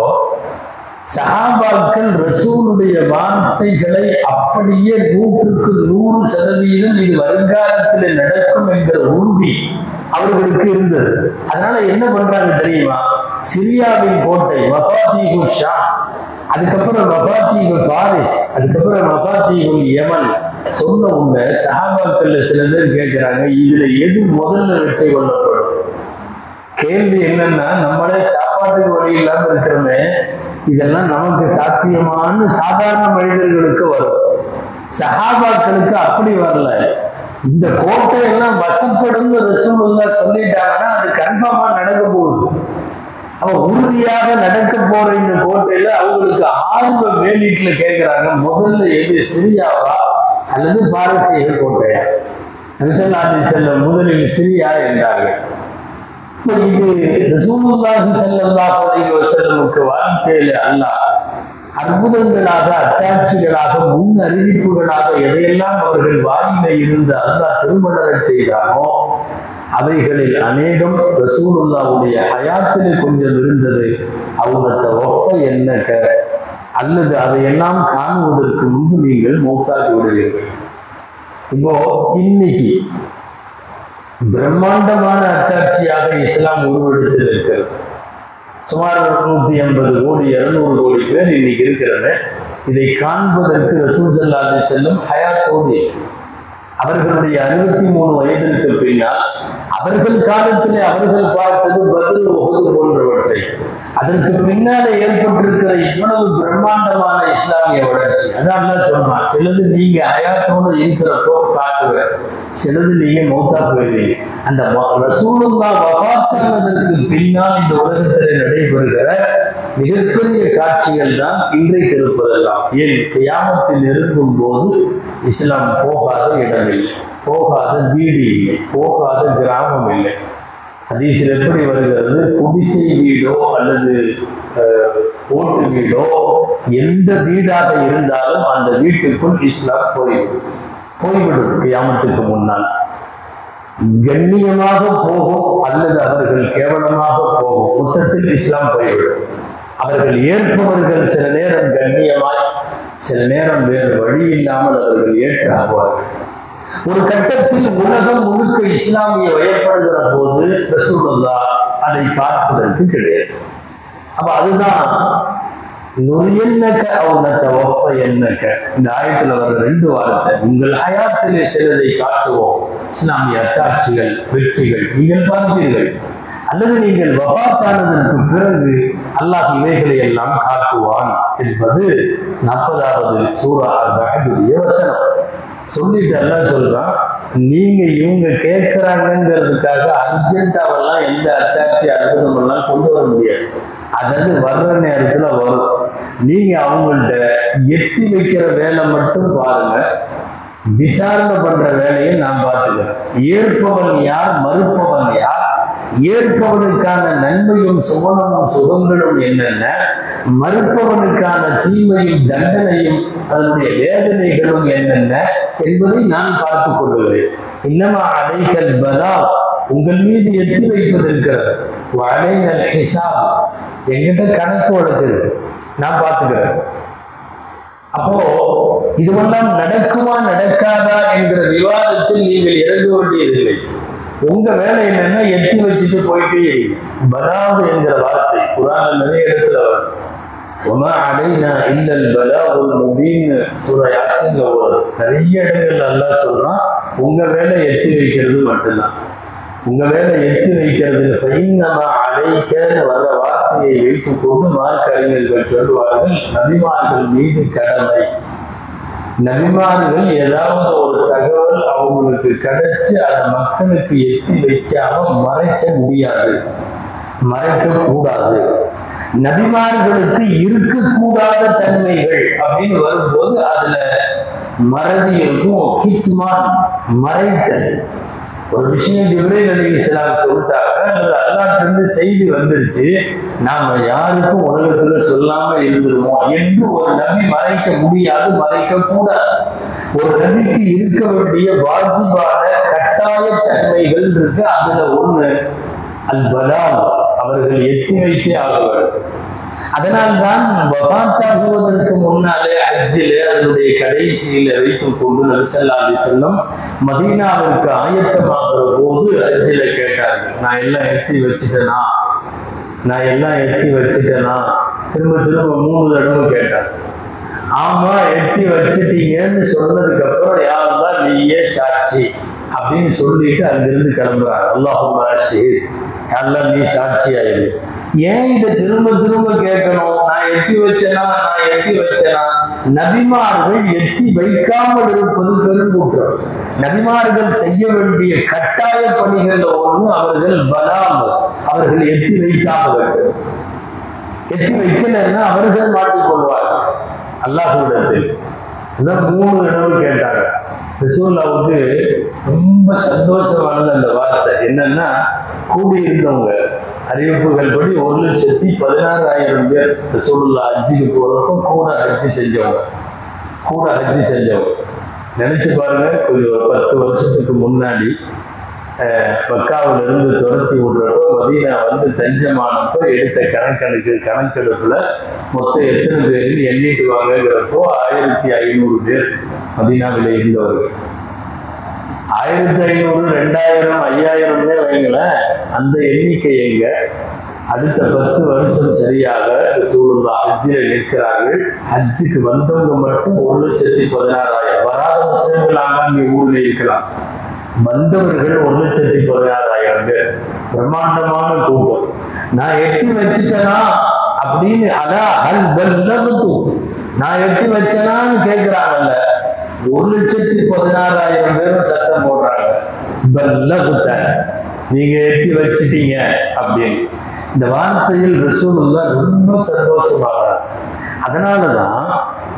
சஹாபாக்கள் ரசூலுடைய வார்த்தைகளை அப்படியே நூற்றுக்கு நூறு சதவீதம் இது வருங்காலத்தில் நடக்கும் என்ற உறுதி அவர்களுக்கு இருந்தது அதனால என்ன பண்றாங்க தெரியுமா சிரியாவின் கோட்டை வபாத்தீகுல் ஷா அதுக்கப்புறம் வபாத்தீகுல் பாரிஸ் அதுக்கப்புறம் வபாத்தீகுல் யமன் சொன்ன உடனே சஹாபாக்கள்ல சில பேர் கேட்கிறாங்க இதுல எது முதல்ல வெற்றி கொள்ளப்படும் கேள்வி என்னன்னா நம்மளே சாப்பாட்டுக்கு வழி இல்லாம இருக்கிறோமே இதெல்லாம் நமக்கு சாத்தியமான சாதாரண மனிதர்களுக்கு வரும் சஹாபாக்களுக்கு அப்படி வரல இந்த கோட்டையெல்லாம் வசப்படும் ரசூலுல்லா சொல்லிட்டாங்கன்னா அது கன்ஃபார்மா நடக்க போகுது அவ உறுதியாக நடக்க போற இந்த கோட்டையில அவங்களுக்கு ஆர்வ வேலீட்டுல கேட்கிறாங்க முதல்ல எது சிரியாவா அல்லது பாரசீக கோட்டையா நபிசல்லாஹி செல்லம் முதலில் சிரியா என்றார்கள் இப்ப இது ரசூலுல்லாஹி ஸல்லல்லாஹு அலைஹி வஸல்லமுக்கு வாழ்க்கையில அல்லாஹ் அற்புதங்களாக அத்தாட்சிகளாக முன் அறிவிப்புகளாக எதையெல்லாம் அவர்கள் வாயில இருந்து அல்லாஹ் திருமணரச் செய்தானோ அவைகளில் அநேகம் ரசூலுல்லாவுடைய ஹயாத்திலே கொஞ்சம் இருந்தது அவங்க ஒப்ப என்னக்க அல்லது அதையெல்லாம் காணுவதற்கு முன்பு நீங்கள் மௌத்தாகி விடுவீர்கள் இப்போ இன்னைக்கு பிரம்மாண்டமான அத்தாட்சியாக இஸ்லாம் உருவெடுத்து இருக்கிறது சுமார் நூத்தி எண்பது கோடி இருநூறு கோடி பேர் இன்னைக்கு இருக்கிறது இதை காண்பதற்கு ரசூல் சல்லாஹி செல்லும் ஹயாத்தோடு அவர்களுடைய அறுபத்தி மூணு வயதிற்கு பின்னால் அவர்கள் காலத்திலே அவர்கள் பார்த்தது பதில் ஒகுது போன்றவற்றை அதற்கு பின்னாலே ஏற்பட்டிருக்கிற இவ்வளவு பிரம்மாண்டமான இஸ்லாமிய வளர்ச்சி அதான் சொல்றான் சிலது நீங்க ஹயாத்தோடு இருக்கிறப்போ காட்டுவேன் சிலது நீங்க மௌத்தா போயிருவீங்க அந்த ரசூலுல்லா வபாத்தானதற்கு பின்னால் இந்த உலகத்தில் நடைபெறுகிற மிகப்பெரிய காட்சிகள் தான் இன்றைக்கு இருப்பதெல்லாம் ஏன் கியாமத்தில் இருக்கும் போது இஸ்லாம் போகாத இடம் இல்லை போகாத வீடு இல்லை போகாத கிராமம் இல்லை ஹதீஸில் எப்படி வருகிறது குடிசை வீடோ அல்லது ஓட்டு வீடோ எந்த வீடாக இருந்தாலும் அந்த வீட்டுக்குள் இஸ்லாம் போய்விடும் போய்விடும் கியாமத்துக்கு முன்னால் கண்ணியமாக போகும் அல்லது அவர்கள் கேவலமாக போகும் மொத்தத்தில் இஸ்லாம் போய்விடும் அவர்கள் ஏற்பவர்கள் சில நேரம் கண்ணியமாய் சில நேரம் வேறு வழி இல்லாமல் அவர்கள் ஏற்றாகுவார்கள் ஒரு கட்டத்தில் உலகம் முழுக்க இஸ்லாமிய வயப்படுகிற போது ரசூலுல்லா அதை பார்ப்பதற்கு கிடையாது அப்ப அதுதான் நுரியன்னக்க அவனத்த ஒப்ப என்னக்க இந்த ஆயத்துல வர்ற ரெண்டு வார்த்தை உங்கள் ஹயாத்திலே சிலதை காட்டுவோம் இஸ்லாமிய அத்தாட்சிகள் வெற்றிகள் நீங்கள் பார்ப்பீர்கள் அல்லது நீங்கள் வபாத்தானதற்கு பிறகு அல்லாஹ் இவைகளை எல்லாம் காட்டுவான் என்பது நாற்பதாவது சூறா அகதுடைய வசனம் சொல்லிட்டு எல்லாம் சொல்றான் நீங்க இவங்க கேட்கிறாங்கிறதுக்காக அர்ஜென்டாவெல்லாம் எந்த அத்தாட்சி அற்புதம் எல்லாம் கொண்டு வர முடியாது அதாவது வர்ற நேரத்துல வரும் நீங்க அவங்கள்ட்ட எத்தி வைக்கிற வேலை மட்டும் பாருங்க விசாரணை பண்ற வேலையை நான் பார்த்துக்கிறேன் ஏற்பவன் யார் மறுப்பவன் யார் ஏற்பவனுக்கான நன்மையும் சுகமும் சுகங்களும் என்னென்ன மறுப்பவனுக்கான தீமையும் தண்டனையும் அதனுடைய வேதனைகளும் என்னென்ன என்பதை நான் பார்த்துக் கொள்கிறேன் இன்னமா அடைக்கல் பலா உங்கள் மீது எத்தி வைப்பது இருக்கிறது அடைகள் ஹிசாப் என்கிட்ட கணக்கு வழக்கு இருக்கு நான் பார்த்துக்கிறேன் அப்போ இதுவெல்லாம் நடக்குமா நடக்காதா என்கிற விவாதத்தில் நீங்கள் இறங்க வேண்டியதில்லை உங்க வேலை என்னன்னா எத்தி வச்சுட்டு போயிட்டே இருங்க பராது என்கிற வார்த்தை குரான் நிறைய இடத்துல வரும் ஒமா அலைனா இல்லல் பலாகுல் முபீன் சூரா யாசின்ல ஒரு நிறைய இடங்கள்ல அல்லாஹ் சொல்றான் உங்க வேலை எத்தி வைக்கிறது மட்டும்தான் உங்க வேலை எத்தி வைக்கிறது ஃபைன்னமா அழைக்கன்னு வர வார்த்தையை வைத்துக் கொண்டு மார்க்க அறிஞர்கள் சொல்வார்கள் நபிமார்கள் மீது கடமை நபிமார்கள் ஏதாவது ஒரு தகவல் அவங்களுக்கு கிடைச்சு அதை மக்களுக்கு எத்தி வைக்காம மறைக்க முடியாது மறைக்க கூடாது நபிமார்களுக்கு இருக்கக்கூடாத தன்மைகள் அப்படின்னு வரும்போது அதுல மறதி இருக்கும் கித்மான் மறைத்தல் ஒரு விஷயம் ஜிப்ரேல் அலி இஸ்லாம் சொல்லிட்டாங்க அது அல்லாட்டிலிருந்து செய்தி வந்துருச்சு நாம யாருக்கும் உலகத்துல சொல்லாம இருந்துருவோம் என்று ஒரு நபி மறைக்க முடியாது மறைக்க கூடாது ஒரு நபிக்கு இருக்க வேண்டிய வாஜிபான கட்டாய தன்மைகள் இருக்கு அதுல ஒண்ணு அல் பலாம் அவர்கள் எத்தி வைத்தே ஆக வேண்டும் அதனால்தான் வபாத்தாகுவதற்கு முன்னாலே ஹஜ்ஜிலே அதனுடைய கடைசியில வைத்துக் கொண்டு நபிசல்லா அலி செல்லம் மதீனாவிற்கு ஆயத்தமாகிற போது ஹஜ்ஜில கேட்டார்கள் நான் எல்லாம் எத்தி வச்சுட்டேனா நான் எல்லாம் எத்தி வச்சுட்டேனா திரும்ப திரும்ப மூணு தடவை கேட்டார் ஆமா எத்தி வச்சுட்டீங்கன்னு சொன்னதுக்கு அப்புறம் யாருதான் நீயே சாட்சி அப்படின்னு சொல்லிட்டு அங்கிருந்து கிளம்புறாங்க அல்லாஹு யாரெல்லாம் நீ சாட்சியாயிரு ஏன் இதை திரும்ப திரும்ப கேட்கணும் நான் எத்தி வச்சேனா நான் எத்தி வச்சேனா நபிமார்கள் எத்தி வைக்காமல் இருப்பது பெருங்குற்றம் நபிமார்கள் செய்ய வேண்டிய கட்டாய பணிகள் ஒன்று அவர்கள் பலாம் அவர்கள் எத்தி வைத்தாக வேண்டும் எத்தி வைக்கலன்னா அவர்கள் மாட்டிக்கொள்வார்கள் அல்லாஹுடத்தில் இதான் மூணு தடவை கேட்டாங்க ரசூல்லாவுக்கு ரொம்ப சந்தோஷமானது அந்த வார்த்தை என்னன்னா கூடி இருந்தவங்க அறிவிப்புகள் படி ஒரு லட்சத்தி பதினாறாயிரம் பேர் ரசூலுல்லா ஹஜ்ஜிக்கு போறப்போ கூட ஹஜ்ஜி செஞ்சவங்க கூட ஹஜ்ஜி செஞ்சவங்க நினைச்சு பாருங்க கொஞ்சம் ஒரு பத்து வருஷத்துக்கு முன்னாடி மக்காவில இருந்து துரத்தி விடுறப்போ மதீனா வந்து தஞ்சமானப்போ எடுத்த கணக்கெடுக்கு கணக்கெடுப்புல மொத்தம் எத்தனை பேர் எண்ணிட்டு வாங்கங்கிறப்போ ஆயிரத்தி ஐநூறு பேர் மதீனாவில் இருந்தவர்கள் ஆயிரத்தி ஐநூறு ரெண்டாயிரம் ஐயாயிரம்னே வைங்களேன் அந்த எண்ணிக்கை எங்க அடுத்த பத்து வருஷம் சரியாக சூழல் ஹஜ்ஜில் நிற்கிறார்கள் ஹஜ்ஜுக்கு வந்தவங்க மட்டும் ஒரு லட்சத்தி பதினாறாயிரம் வராத முஸ்லிம்கள் ஆங்காங்கே ஊரில் இருக்கலாம் வந்தவர்கள் ஒரு லட்சத்தி பதினாறாயிரம் பேர் பிரம்மாண்டமான கூட்டம் நான் எட்டி வச்சுட்டேனா அப்படின்னு அதான் அல் பல்லவத்து நான் எட்டி வச்சேனான்னு கேட்கிறாங்கல்ல ஒரு லட்சத்தி பதினாறாயிரம் பேரும் சத்தம் போடுறாங்க பல்லகுத்த நீங்க எட்டி வச்சிட்டீங்க அப்படின்னு இந்த வார்த்தையில் ரசூலுல்லா ரொம்ப சந்தோஷமாகிறார் அதனாலதான்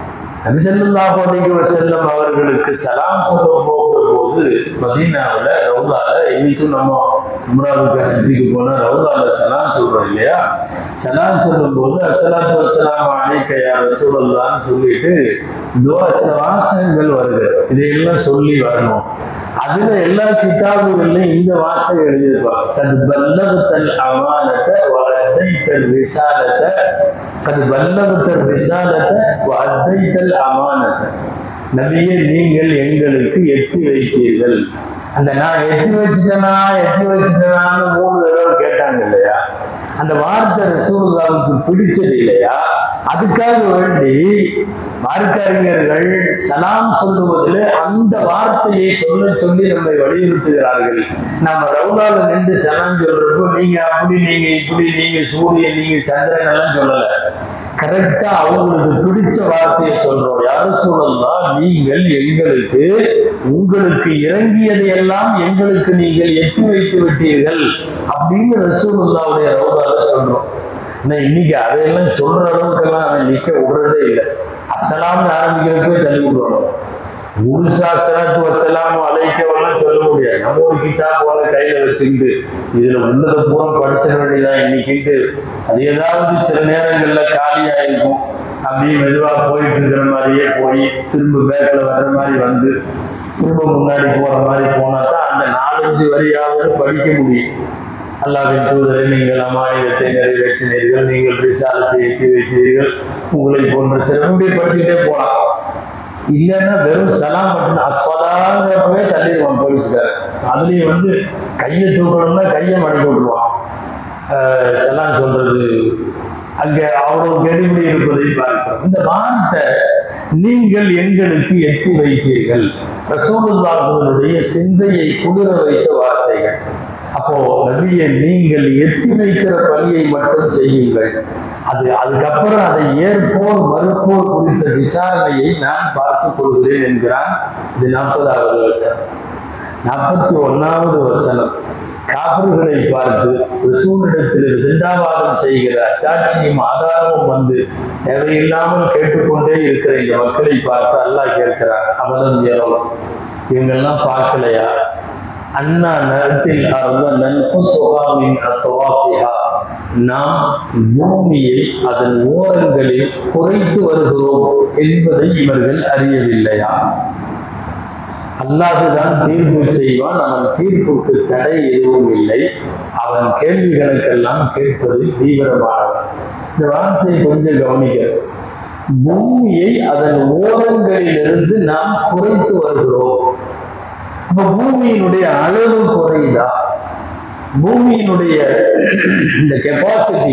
நபிசல்லாஹு அலைஹி வஸல்லம் அவர்களுக்கு சலாம் சொல்ல போகிற போது மதீனாவில் ரவுதால இன்னைக்கும் நம்ம உம்ராவுக்கு ஹஜ்ஜிக்கு போனா ரவுதால சலாம் சொல்றோம் இல்லையா சலாம் சொல்லும் போது அஸ்ஸலாத்து வஸ்ஸலாமு அலைக்க யா ரசூலல்லான்னு சொல்லிட்டு துவா சில வாசகங்கள் வருது இதையெல்லாம் சொல்லி வரணும் அதுல எல்லா கிதாபுகள்லயும் இந்த வாசகம் எழுதியிருப்பாங்க கது பல்லகுத்தல் அமானத்தை வதைத்தல் விசாலத்தை கது பல்லகுத்தல் விசாலத்தை வதைத்தல் அமானத்தை நபியே நீங்கள் எங்களுக்கு எத்தி வைத்தீர்கள் அந்த நான் எத்தி வச்சுட்டேனா எத்தி வச்சுட்டேனான்னு மூணு தடவை கேட்டாங்க இல்லையா அந்த வார்த்தை ரசூலுல்லாவுக்கு பிடிச்சது இல்லையா அதுக்காக வேண்டி மார்க்கறிஞர்கள் சலாம் சொல்லுவதில் அந்த வார்த்தையை சொல்ல சொல்லி நம்மை வலியுறுத்துகிறார்கள் நம்ம ரவுலால நின்று சலாம் சொல்றப்போ நீங்க அப்படி நீங்க இப்படி நீங்க சூரியன் நீங்க சந்திரன் எல்லாம் சொல்லல கரெக்டா அவங்களுக்கு பிடிச்ச வார்த்தையை சொல்றோம் யாரும் சொல்லலாம் நீங்கள் எங்களுக்கு உங்களுக்கு இறங்கியதை எல்லாம் எங்களுக்கு நீங்கள் எத்தி வைத்து விட்டீர்கள் அப்படின்னு ரசூலுல்லாவுடைய ரவுலால சொல்றோம் ஆனா இன்னைக்கு அதையெல்லாம் சொல்ற அளவுக்கெல்லாம் அவன் நிக்க விடுறதே இல்லை அசலாம்னு ஆரம்பிக்கிறப்பே தள்ளி விடுவாங்க முழுசா சலாத்து வசலாம் அழைக்கவெல்லாம் சொல்ல முடியாது நம்ம ஒரு கிதாப் போல கையில வச்சுக்கிட்டு இதுல உள்ளதை பூரா படிச்சிட வேண்டியதான் இன்னைக்கிட்டு அது ஏதாவது சில நேரங்கள்ல காலியா இருக்கும் அப்படியே மெதுவா போயிட்டு இருக்கிற மாதிரியே போய் திரும்ப பேக்கில் வர்ற மாதிரி வந்து திரும்ப முன்னாடி போற மாதிரி போனா தான் அந்த நாலஞ்சு வரியாவது படிக்க முடியும் அல்லாவின் தூதரை நீங்கள் அமானியத்தை நிறைவேற்றினீர்கள் நீங்கள் ரிசாலத்தை எட்டி வைத்தீர்கள் உங்களை போன்ற சிறப்புடைய படிச்சுட்டே போலாம் இல்லைன்னா வெறும் சலாம் மட்டும் அஸ்வதாங்கிறப்பவே தள்ளிடுவான் போலீஸ்காரன் அதுலயும் வந்து கையை தூக்கணும்னா கையை மடக்கி விட்டுருவான் ஆஹ், செல்லான் சொல்றது அங்கே அவ்வளவு கெடுபிடி இருப்பதை பார்க்கிறோம் இந்த வார்த்தை நீங்கள் எங்களுக்கு எத்தி வைத்தீர்கள் ரசூலுல்லாஹுடைய சிந்தையை குளிர வைத்த வார்த்தைகள் அப்போ நபியை நீங்கள் எத்தி வைக்கிற பணியை மட்டும் செய்யுங்கள் அது அதுக்கப்புறம் அதை ஏற்போர் மறுப்போர் குறித்த விசாரணையை நான் பார்த்துக் கொள்கிறேன் என்கிறான் இது நாற்பதாவது வசனம் நாற்பத்தி ஒன்னாவது வசனம் காப்பர்களை பார்த்து ரசூலிடத்தில் இரண்டாவாதம் செய்கிற அத்தாட்சியும் ஆதாரமும் வந்து தேவையில்லாமல் கேட்டுக்கொண்டே இருக்கிற இந்த மக்களை பார்த்து அல்லாஹ் கேட்கிறார் அவலம் ஏறோம் இவங்கெல்லாம் பார்க்கலையா அண்ணா நரத்தில் அருந்த நன்பு சுகாமின் அத்தவாஃபிஹா நாம் பூமியை அதன் ஓரங்களில் குறைத்து வருகிறோம் என்பதை இவர்கள் அறியவில்லையா அல்லாஹுதான் தீர்ப்பு செய்வான் அவன் தீர்ப்புக்கு தடை எதுவும் இல்லை அவன் கேள்விகளுக்கெல்லாம் கேட்பது தீவிரமானவன் இந்த வார்த்தையை கொஞ்சம் கவனிக்க பூமியை அதன் ஓரங்களிலிருந்து நாம் குறைத்து வருகிறோம் இப்ப பூமியினுடைய அளவு குறையுதா பூமியினுடைய இந்த கெப்பாசிட்டி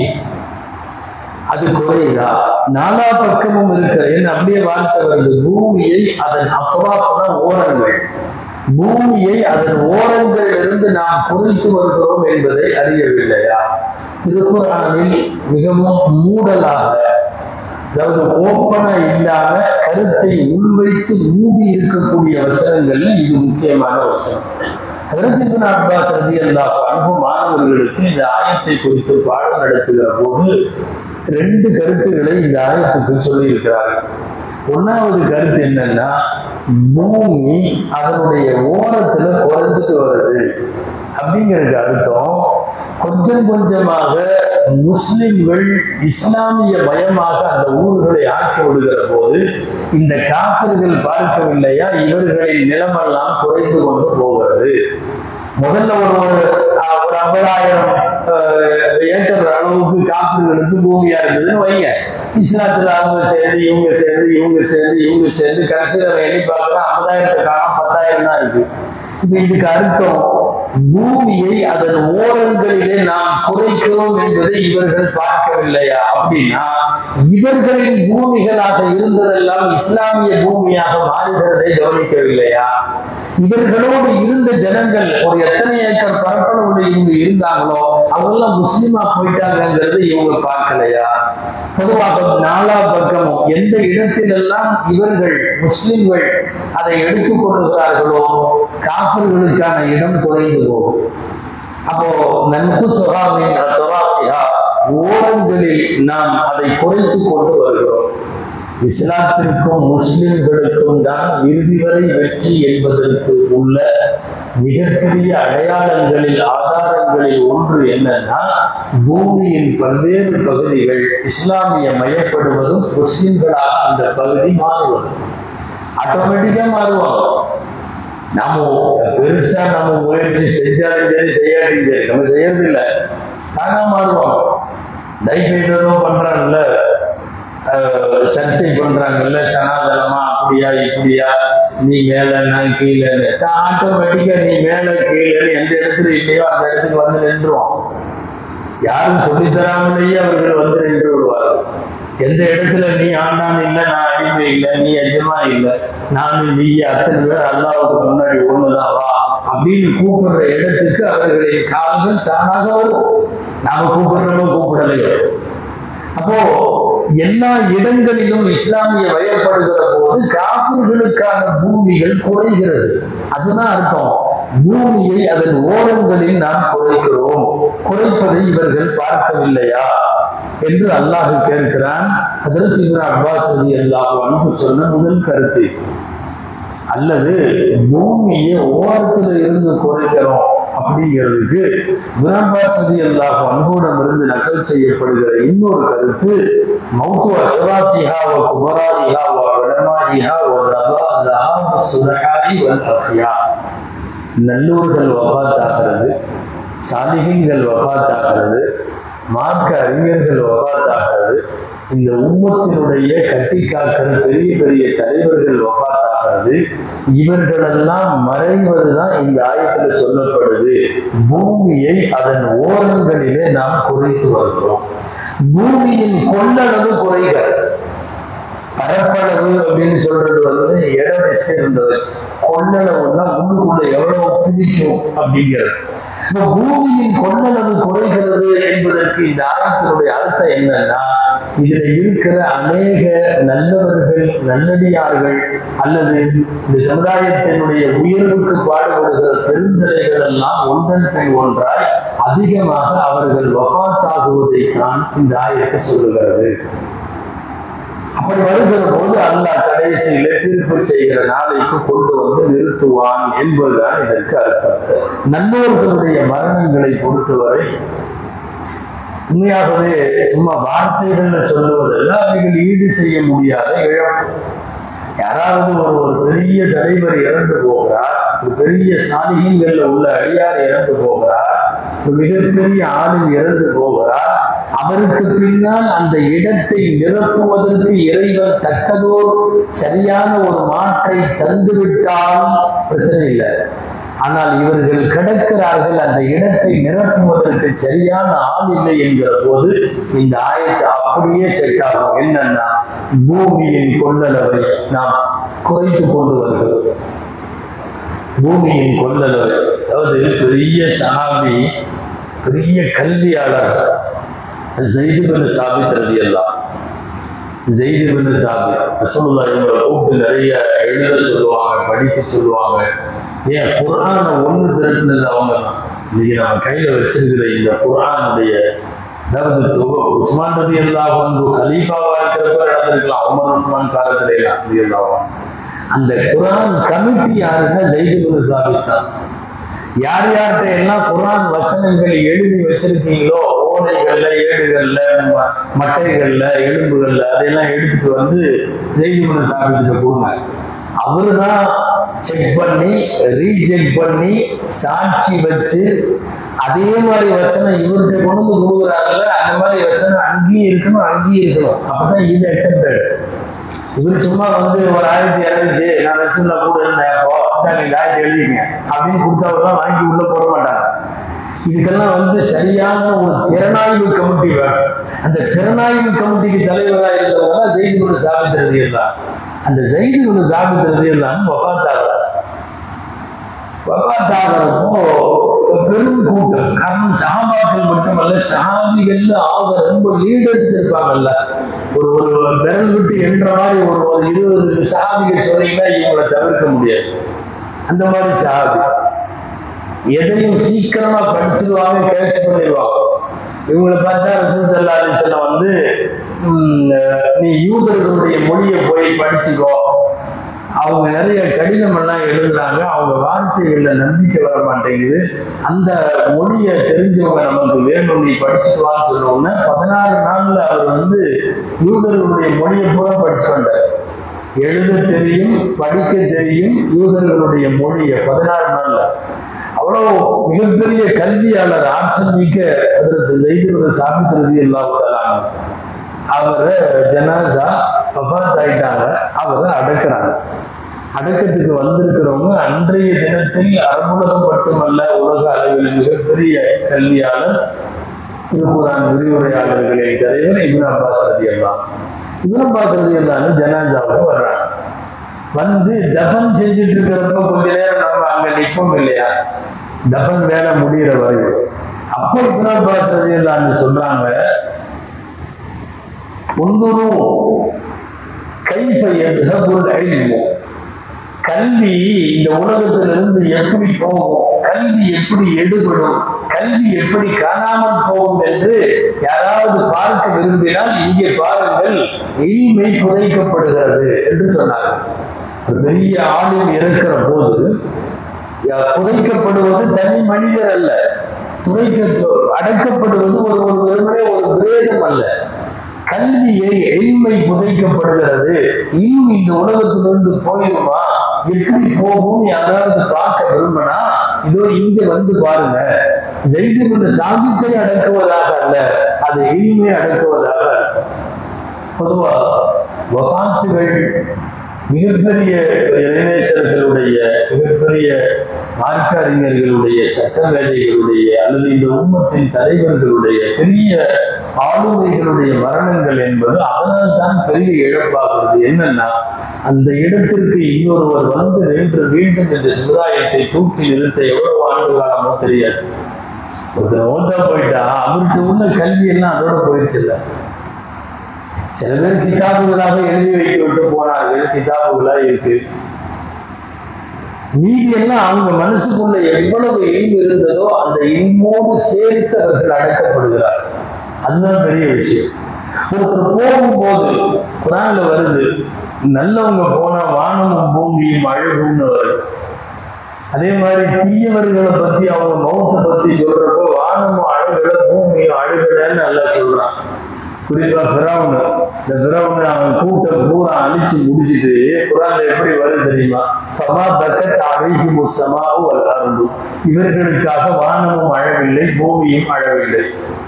அது குறையுதா நாலா பக்கமும் இருக்கிற என்ன அப்படியே வார்த்தை வருது பூமியை அதன் அப்ராஃபன ஓரங்கள் பூமியை அதன் ஓரங்களிலிருந்து நாம் குறைத்து வருகிறோம் என்பதை அறியவில்லையா திருக்குறானில் மிகவும் மூடலாக அதாவது ஓப்பனா இல்லாம கருத்தை உள்வைத்து மூடி இருக்கக்கூடிய வசனங்கள்ல இது முக்கியமான வசனம் கருத்தின் அப்பாஸ் ரதி அல்லா அன்பு மாணவர்களுக்கு இந்த ஆயத்தை குறித்து பாடம் நடத்துகிற போது ரெண்டு கருத்துக்களை இந்த ஆயத்துக்கு சொல்லி இருக்கிறார்கள் ஒன்னாவது கருத்து என்னன்னா பூமி அதனுடைய ஓரத்துல குறைஞ்சிட்டு வருது அப்படிங்கிறதுக்கு அர்த்தம் கொஞ்சம் கொஞ்சமாக முஸ்லிம்கள் இஸ்லாமிய மயமாக அந்த ஊர்களை ஆக்கி விடுகிற போது இந்த காப்பர்கள் பார்க்கவில்லையா இவர்களின் நிலமெல்லாம் குறைந்து கொண்டு போகிறது முதல்ல ஒரு ஒரு அஹ், ஒரு ஐம்பதாயிரம் ஏக்கர் அளவுக்கு காப்பீடுகளுக்கு பூமியா இருந்ததுன்னு வைங்க இஸ்லாத்துல அவங்க சேர்ந்து இவங்க சேர்ந்து இவங்க சேர்ந்து இவங்க சேர்ந்து கடைசியில் அவன் எண்ணி பார்க்கலாம் ஐம்பதாயிரத்தை காணும் பத்தாயிரம் தான் இருக்கு இப்ப இதுக்கு அர்த்தம் பூமியை அதன் ஓரங்களிலே நாம் குறைக்கிறோம் என்பதை இவர்கள் பார்க்கவில்லையா அப்படின்னா இவர்களின் பூமிகளாக இருந்ததெல்லாம் இஸ்லாமிய பூமியாக மாறுகிறதை கவனிக்கவில்லையா இவர்களோடு இருந்த ஜனங்கள் ஒரு எத்தனை ஏக்கர் பரப்பளவுல இவங்க இருந்தாங்களோ அவங்கெல்லாம் முஸ்லிமா போயிட்டாங்கிறது இவங்க பார்க்கலையா பொதுவாக நாலா பக்கமும் எந்த இடத்திலெல்லாம் இவர்கள் முஸ்லிம்கள் அதை எடுத்துக் கொள்ளுகிறார்களோ காப்பர்களுக்கான இடம் குறைந்து போகும் அப்போ நன்கு சுகாமின் தொகாபியா ஓரங்களில் நாம் அதை குறைத்து கொண்டு வருகிறோம் இஸ்லாத்திற்கும் முஸ்லிம்களுக்கும் தான் இறுதி வரை வெற்றி என்பதற்கு உள்ள மிகப்பெரிய அடையாளங்களில் ஆதாரங்களில் ஒன்று என்னன்னா பூமியின் பல்வேறு பகுதிகள் இஸ்லாமிய மயப்படுவதும் முஸ்லிம்களாக அந்த பகுதி மாறுவதும் ஆட்டோமேட்டிக்கா மாறுவாங்க நாம பெருசா நம்ம முயற்சி செஞ்சாலும் சரி செய்யாட்டியும் சரி நம்ம செய்யறது இல்லை தானா மாறுவாங்க டைபெய்டரும் பண்றாங்கல்ல அஹ், சர்ச்சை பண்றாங்கல்ல சனாதனமா அப்படியா இப்படியா நீ மேல நான் கீழே ஆட்டோமேட்டிக்கா நீ மேல கீழேன்னு எந்த இடத்துல இல்லையோ அந்த இடத்துக்கு வந்து நின்றுவான் யாரும் சொல்லித் தராமலேயே அவர்கள் வந்து நின்று விடுவார்கள் எந்த இடத்துல நீ ஆண்டான் இல்லை நான் அடிமை இல்லை நீ எஜமா இல்லை நானும் நீ அத்தனை பேர் அல்லாவுக்கு முன்னாடி ஒண்ணுதான் வா அப்படின்னு கூப்பிடுற இடத்துக்கு அவர்களின் கால்கள் தானாக வரும் நாம கூப்பிடுறோமோ கூப்பிடலையோ அப்போ எல்லா இடங்களிலும் இஸ்லாமிய வயப்படுகிற போது காப்பர்களுக்கான பூமிகள் குறைகிறது அதுதான் அர்த்தம் பூமியை அதன் ஓரங்களில் நாம் குறைக்கிறோம் குறைப்பதை இவர்கள் பார்க்கவில்லையா என்று அல்லாஹ் கேட்கிறான் அதற்கு இவர் அப்பாஸ் அலி அல்லாஹ் அனுப்பு சொன்ன முதல் கருத்து அல்லது பூமியை ஓரத்துல இருந்து குறைக்கிறோம் அப்படிங்கிறதுக்கு குணபாசதி அல்லாஹ் அன்போடம் இருந்து நகல் செய்யப்படுகிற இன்னொரு கருத்து மௌத்து அசராத்திஹா வ குபராரிஹா வ விடமாரிஹா வ ரபா லஹா வ சுரஹாரி வல் அஃபியா நல்லூர்கள் வபாத்தாகிறது சாலிகங்கள் வபாத்தாகிறது மார்க்க அறிஞர்கள் வபாத்தாகிறது இந்த உம்மத்தினுடைய கட்டி காக்கிற பெரிய பெரிய தலைவர்கள் வபாத்தாகிறது வஃபாத்தாகிறது இவர்களெல்லாம் மறைவதுதான் இந்த ஆயத்தில் சொல்லப்படுது பூமியை அதன் ஓரங்களிலே நாம் குறைத்து வருகிறோம் பூமியின் கொள்ளளவு குறைகிறது பரப்பளவு அப்படின்னு சொல்றது வந்து இடம் இருந்தது கொள்ளளவுன்னா உள்ளுக்குள்ள எவ்வளவு பிடிக்கும் அப்படிங்கிறது இப்ப பூமியின் கொள்ளளவு குறைகிறது என்பதற்கு இந்த ஆயத்தினுடைய அர்த்தம் என்னன்னா இதுல இருக்கிற அநேக நல்லவர்கள் நல்லடியார்கள் அல்லது இந்த சமுதாயத்தினுடைய உயர்வுக்கு பாடுபடுகிற பெருந்தலைகள் எல்லாம் ஒன்றன் பின் ஒன்றாய் அதிகமாக அவர்கள் வகாத்தாகுவதை தான் இந்த ஆயத்தை சொல்லுகிறது அப்படி வருகிற போது அல்லாஹ் கடைசியில தீர்ப்பு செய்கிற நாளைக்கு கொண்டு வந்து நிறுத்துவான் என்பதுதான் இதற்கு அர்த்தம் நல்லவர்களுடைய மரணங்களை பொறுத்தவரை உண்மையாகவே சும்மா வார்த்தைகள் சொல்லுவதல்ல அவைகள் ஈடு செய்ய முடியாத இழப்பு யாராவது ஒரு ஒரு பெரிய தலைவர் இறந்து போகிறார் ஒரு பெரிய சாதிகங்கள்ல உள்ள அடியார் இறந்து போகிறார் ஒரு மிகப்பெரிய ஆளில் இறந்து போகிறார் அவருக்கு பின்னால் அந்த இடத்தை நிரப்புவதற்கு இறைவன் தக்கதோர் சரியான ஒரு மாற்றை தந்துவிட்டால் பிரச்சனை இல்லை ஆனால் இவர்கள் கிடக்கிறார்கள் அந்த இடத்தை நிரப்புவதற்கு சரியான ஆள் இல்லை என்கிற போது இந்த ஆயத்தை அப்படியே செட் ஆகும் என்னன்னா பூமியின் கொள்ளளவை நாம் குறைத்து கொண்டு வருகிறோம் பூமியின் கொள்ளளவை அதாவது பெரிய சஹாபி பெரிய கல்வியாளர் ஜெய்துபின் சாபித் ரதி எல்லாம் ஜெய்துபின் சாபித் ரசூலுல்லா இவங்களை கூப்பிட்டு நிறைய எழுத சொல்லுவாங்க படிக்க சொல்லுவாங்க ஏன் குரானை ஒன்று திரட்டினது அவங்க தான் இன்னைக்கு நம்ம கையில வச்சிருக்கிற இந்த குரானுடைய அதாவது தொகை உஸ்மான் ரதி எல்லாம் வந்து கலீஃபாவா இருக்கிறப்ப நடந்திருக்கலாம் உமர் உஸ்மான் காலத்துல எல்லாம் ரதி எல்லாம் அந்த குரான் கமிட்டி யாருன்னா ஜெய்துபின் சாபித் தான் யார் யார்கிட்ட எல்லாம் குரான் வசனங்கள் எழுதி வச்சிருக்கீங்களோ ஓடைகள்ல ஏடுகள்ல ம- மட்டைகள்ல எலும்புகள்ல அதையெல்லாம் எடுத்துட்டு வந்து ஜெய்திமன சாபித்துட்டு கொடுங்க அவரு தான் செக் பண்ணி ரீசெக் பண்ணி சாட்சி வச்சு அதே மாதிரி வசனம் இவர்கிட்ட கொண்டு வந்து கொடுக்குறாங்கல்ல அந்த மாதிரி வசனம் அங்கேயும் இருக்கணும் அங்கேயும் இருக்கணும் அப்பதான் இது அக்செப்டட் இவர் சும்மா வந்து ஒரு ஆயிரத்தி இறங்குச்சு நான் ரசூல்லா கூட இருந்தேன் அப்போ அதான் இந்த ஆயிரத்தி எழுதிங்க அப்படின்னு கொடுத்தவரெல்லாம் வாங்கி உள்ள போட மாட்டாங்க இதுக்கெல்லாம் வந்து சரியான ஒரு திறனாய்வு கமிட்டி வேணும் அந்த திறனாய்வு கமிட்டிக்கு தலைவராக இருந்தவங்க தான் ஜெயிதுகுண தாபித்திரதி எல்லாம் அந்த ஜெயிதுகுண தாபித்திரதி எல்லாம் வபாத்தாகிறார் வபாத்தாகிறப்போ பெரும் கூட்டம் காரணம் சஹாபாக்கள் மட்டுமல்ல சஹாபிகள்ல ஆக ரொம்ப லீடர்ஸ் இருப்பாங்கல்ல ஒரு ஒரு விரல் விட்டு என்ற மாதிரி ஒரு ஒரு இருபது சஹாபிகள் சொன்னீங்கன்னா இவங்களை தவிர்க்க முடியாது அந்த மாதிரி சஹாபி எதையும் சீக்கிரமா படிச்சிருவாங்க கேட்ச் பண்ணிடுவாங்க இவங்களை பார்த்தா ரசூல் சல்லா அலிஸ்லாம் வந்து ம், நீ யூதர்களுடைய மொழியை போய் படிச்சுக்கோ அவங்க நிறைய கடிதம் எல்லாம் எழுதுறாங்க அவங்க வார்த்தைகள்ல நம்பிக்கை வர மாட்டேங்குது அந்த மொழியை தெரிஞ்சவங்க நமக்கு வேணும் நீ படிச்சுக்கலாம்னு சொன்ன உடனே பதினாறு நாள்ல அவர் வந்து யூதர்களுடைய மொழியை பூரா படிச்சு வந்தார் எழுத தெரியும் படிக்க தெரியும் யூதர்களுடைய மொழியை பதினாறு நாள்ல அவ்வளவு மிகப்பெரிய கல்வியாளர் ஆற்றல் மிக்க அதற்கு செய்திருந்த சாபித்திரதி இல்லாம அவரை ஜனாசா வஃபாத் ஆயிட்டாங்க அவரை அடக்குறாங்க அடக்கத்துக்கு வந்திருக்கிறவங்க அன்றைய தினத்தில் அரபுலகம் மட்டுமல்ல உலக அளவில் மிகப்பெரிய கல்வியாளர் திருக்குறான் விரிவுரையாளர்களின் தலைவர் இப்னு அப்பாஸ் ரதி எல்லாம் இப்னு அப்பாஸ் ரதி எல்லாம் ஜனாசாவுக்கு வர்றாங்க வந்து தபன் செஞ்சுட்டு இருக்கிறப்ப கொஞ்ச நேரம் நம்ம அங்க நிற்போம் இல்லையா தபன் வேலை முடிகிற வரையும் அப்போ இப்னு அப்பாஸ் ரதி எல்லாம் சொல்றாங்க உந்துரும் கைஃப யத்ஹபுல் இல்மு கல்வி இந்த உலகத்திலிருந்து எப்படி போகும் கல்வி எப்படி எடுபடும் கல்வி எப்படி காணாமல் போகும் என்று யாராவது பார்க்க விரும்பினால் இங்கே பாருங்கள் இல்மை புதைக்கப்படுகிறது என்று சொன்னாங்க ஒரு பெரிய ஆளும் இருக்கிற போது யா- புதைக்கப்படுவது தனி மனிதர் அல்ல துறைக்க அடக்கப்படுவது ஒரு ஒரு வெறுமனே ஒரு பிரேதம் அல்ல கல்வியை எளிமை புதைக்கப்படுகிறது இன்னும் இந்த உலகத்திலிருந்து போயிடுமா எப்படி போகும் யாராவது பார்க்க விரும்பினா இதோ இங்க வந்து பாருங்க ஜெய்திருந்த சாதித்தை அடக்குவதாக அல்ல அது எளிமை அடக்குவதாக இருக்கும் பொதுவா வகாத்துகள் மிகப்பெரிய இளைஞர்களுடைய மிகப்பெரிய மார்க்க அறிஞர்களுடைய சட்ட வேலைகளுடைய அல்லது இந்த உம்மத்தின் தலைவர்களுடைய பெரிய ஆளுமைகளுடைய மரணங்கள் என்பது அதனால் தான் பெரிய இழப்பாகிறது என்னன்னா அந்த இடத்திற்கு இன்னொருவர் வந்து நின்று மீண்டும் இந்த சமுதாயத்தை தூக்கி நிறுத்த எவ்வளவு ஆண்டு காலமோ தெரியாது ஒருத்தர் ஓட்டா போயிட்டா அவருக்கு உள்ள கல்வி எல்லாம் அதோட போயிடுச்சுல்ல சில பேர் கிதாபுகளாக எழுதி வைத்து விட்டு போனார்கள் கிதாபுகளா இருக்கு மீதி எல்லாம் அவங்க மனசுக்குள்ள எவ்வளவு இன்பு இருந்ததோ அந்த இன்போடு சேர்த்து அவர்கள் அடக்கப்படுகிறார் அதுதான் பெரிய விஷயம் ஒருத்தர் போகும்போது குரான்ல வருது நல்லவங்க போனா வானமும் பூமியும் அழகும்னு வருது அதே மாதிரி தீயவர்களை பத்தி அவங்க மௌத்தை பத்தி சொல்றப்போ வானமும் அழுகல பூமியும் அழுகலன்னு நல்லா சொல்றான் குறிப்பா பிறவுனு இந்த பிறவுனு அவன் கூட்டம் பூரா அழிச்சு முடிச்சிட்டு குரான்ல எப்படி வருது தெரியுமா சமா தக்கத் அழகி முசமாவும் வல்லாருந்து இவர்களுக்காக வானமும் அழவில்லை பூமியும் அழவில்லை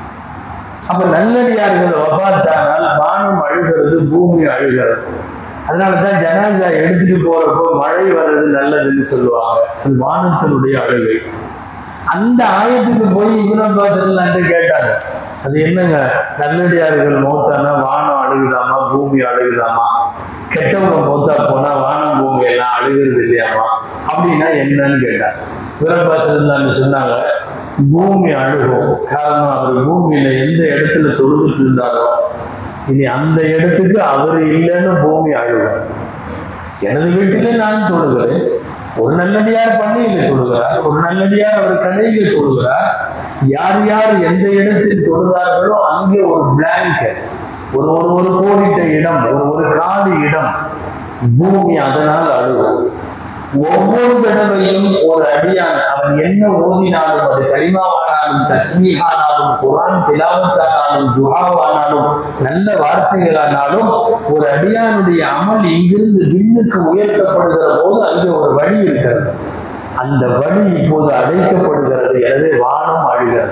அப்ப நல்லடியார்கள் வபாத்தானால் வானம் அழுகிறது பூமி அழுகிறது அதனாலதான் ஜனாதா எடுத்துட்டு போறப்போ மழை வர்றது நல்லதுன்னு சொல்லுவாங்க அது வானத்தினுடைய அழுகை அந்த ஆயத்துக்கு போய் இவனபாத்திரலான்ட்டு கேட்டாங்க அது என்னங்க நல்லடியார்கள் மௌத்தானா வானம் அழுகுதாமா பூமி அழுகுதாமா கெட்டவங்க மௌத்தா போனா வானம் பூமி எல்லாம் அழுகிறது இல்லையாமா அப்படின்னா என்னன்னு கேட்டாங்க வீரபாசன் சொன்னாங்க பூமி அழுகும் காரணம் அவர் பூமியில எந்த இடத்துல தொழுதுட்டு இருந்தாரோ இனி அந்த இடத்துக்கு அவர் இல்லைன்னு பூமி அழுகும் எனது வீட்டிலே நான் தொழுகிறேன் ஒரு நல்லடியார் பள்ளியில தொழுகிறார் ஒரு நல்லடியார் அவர் கடையில தொழுகிறார் யார் யார் எந்த இடத்தில் தொழுதார்களோ அங்கே ஒரு பிளாங்க் ஒரு ஒரு ஒரு கோடிட்ட இடம் ஒரு ஒரு காலி இடம் பூமி அதனால் அழுகும் ஒவ்வொரு தடவையும் ஒரு அடியான் அவன் என்ன ஓதினாலும் அது கரிமாவானாலும் தஸ்மீகானாலும் குரான் திலாவத்தானாலும் துஹாவானாலும் நல்ல வார்த்தைகளானாலும் ஒரு அடியானுடைய அமல் இங்கிருந்து விண்ணுக்கு உயர்த்தப்படுகிற போது அங்கே ஒரு வழி இருக்கிறது அந்த வழி இப்போது அழைக்கப்படுகிறது எனவே வானம் அழுகிறது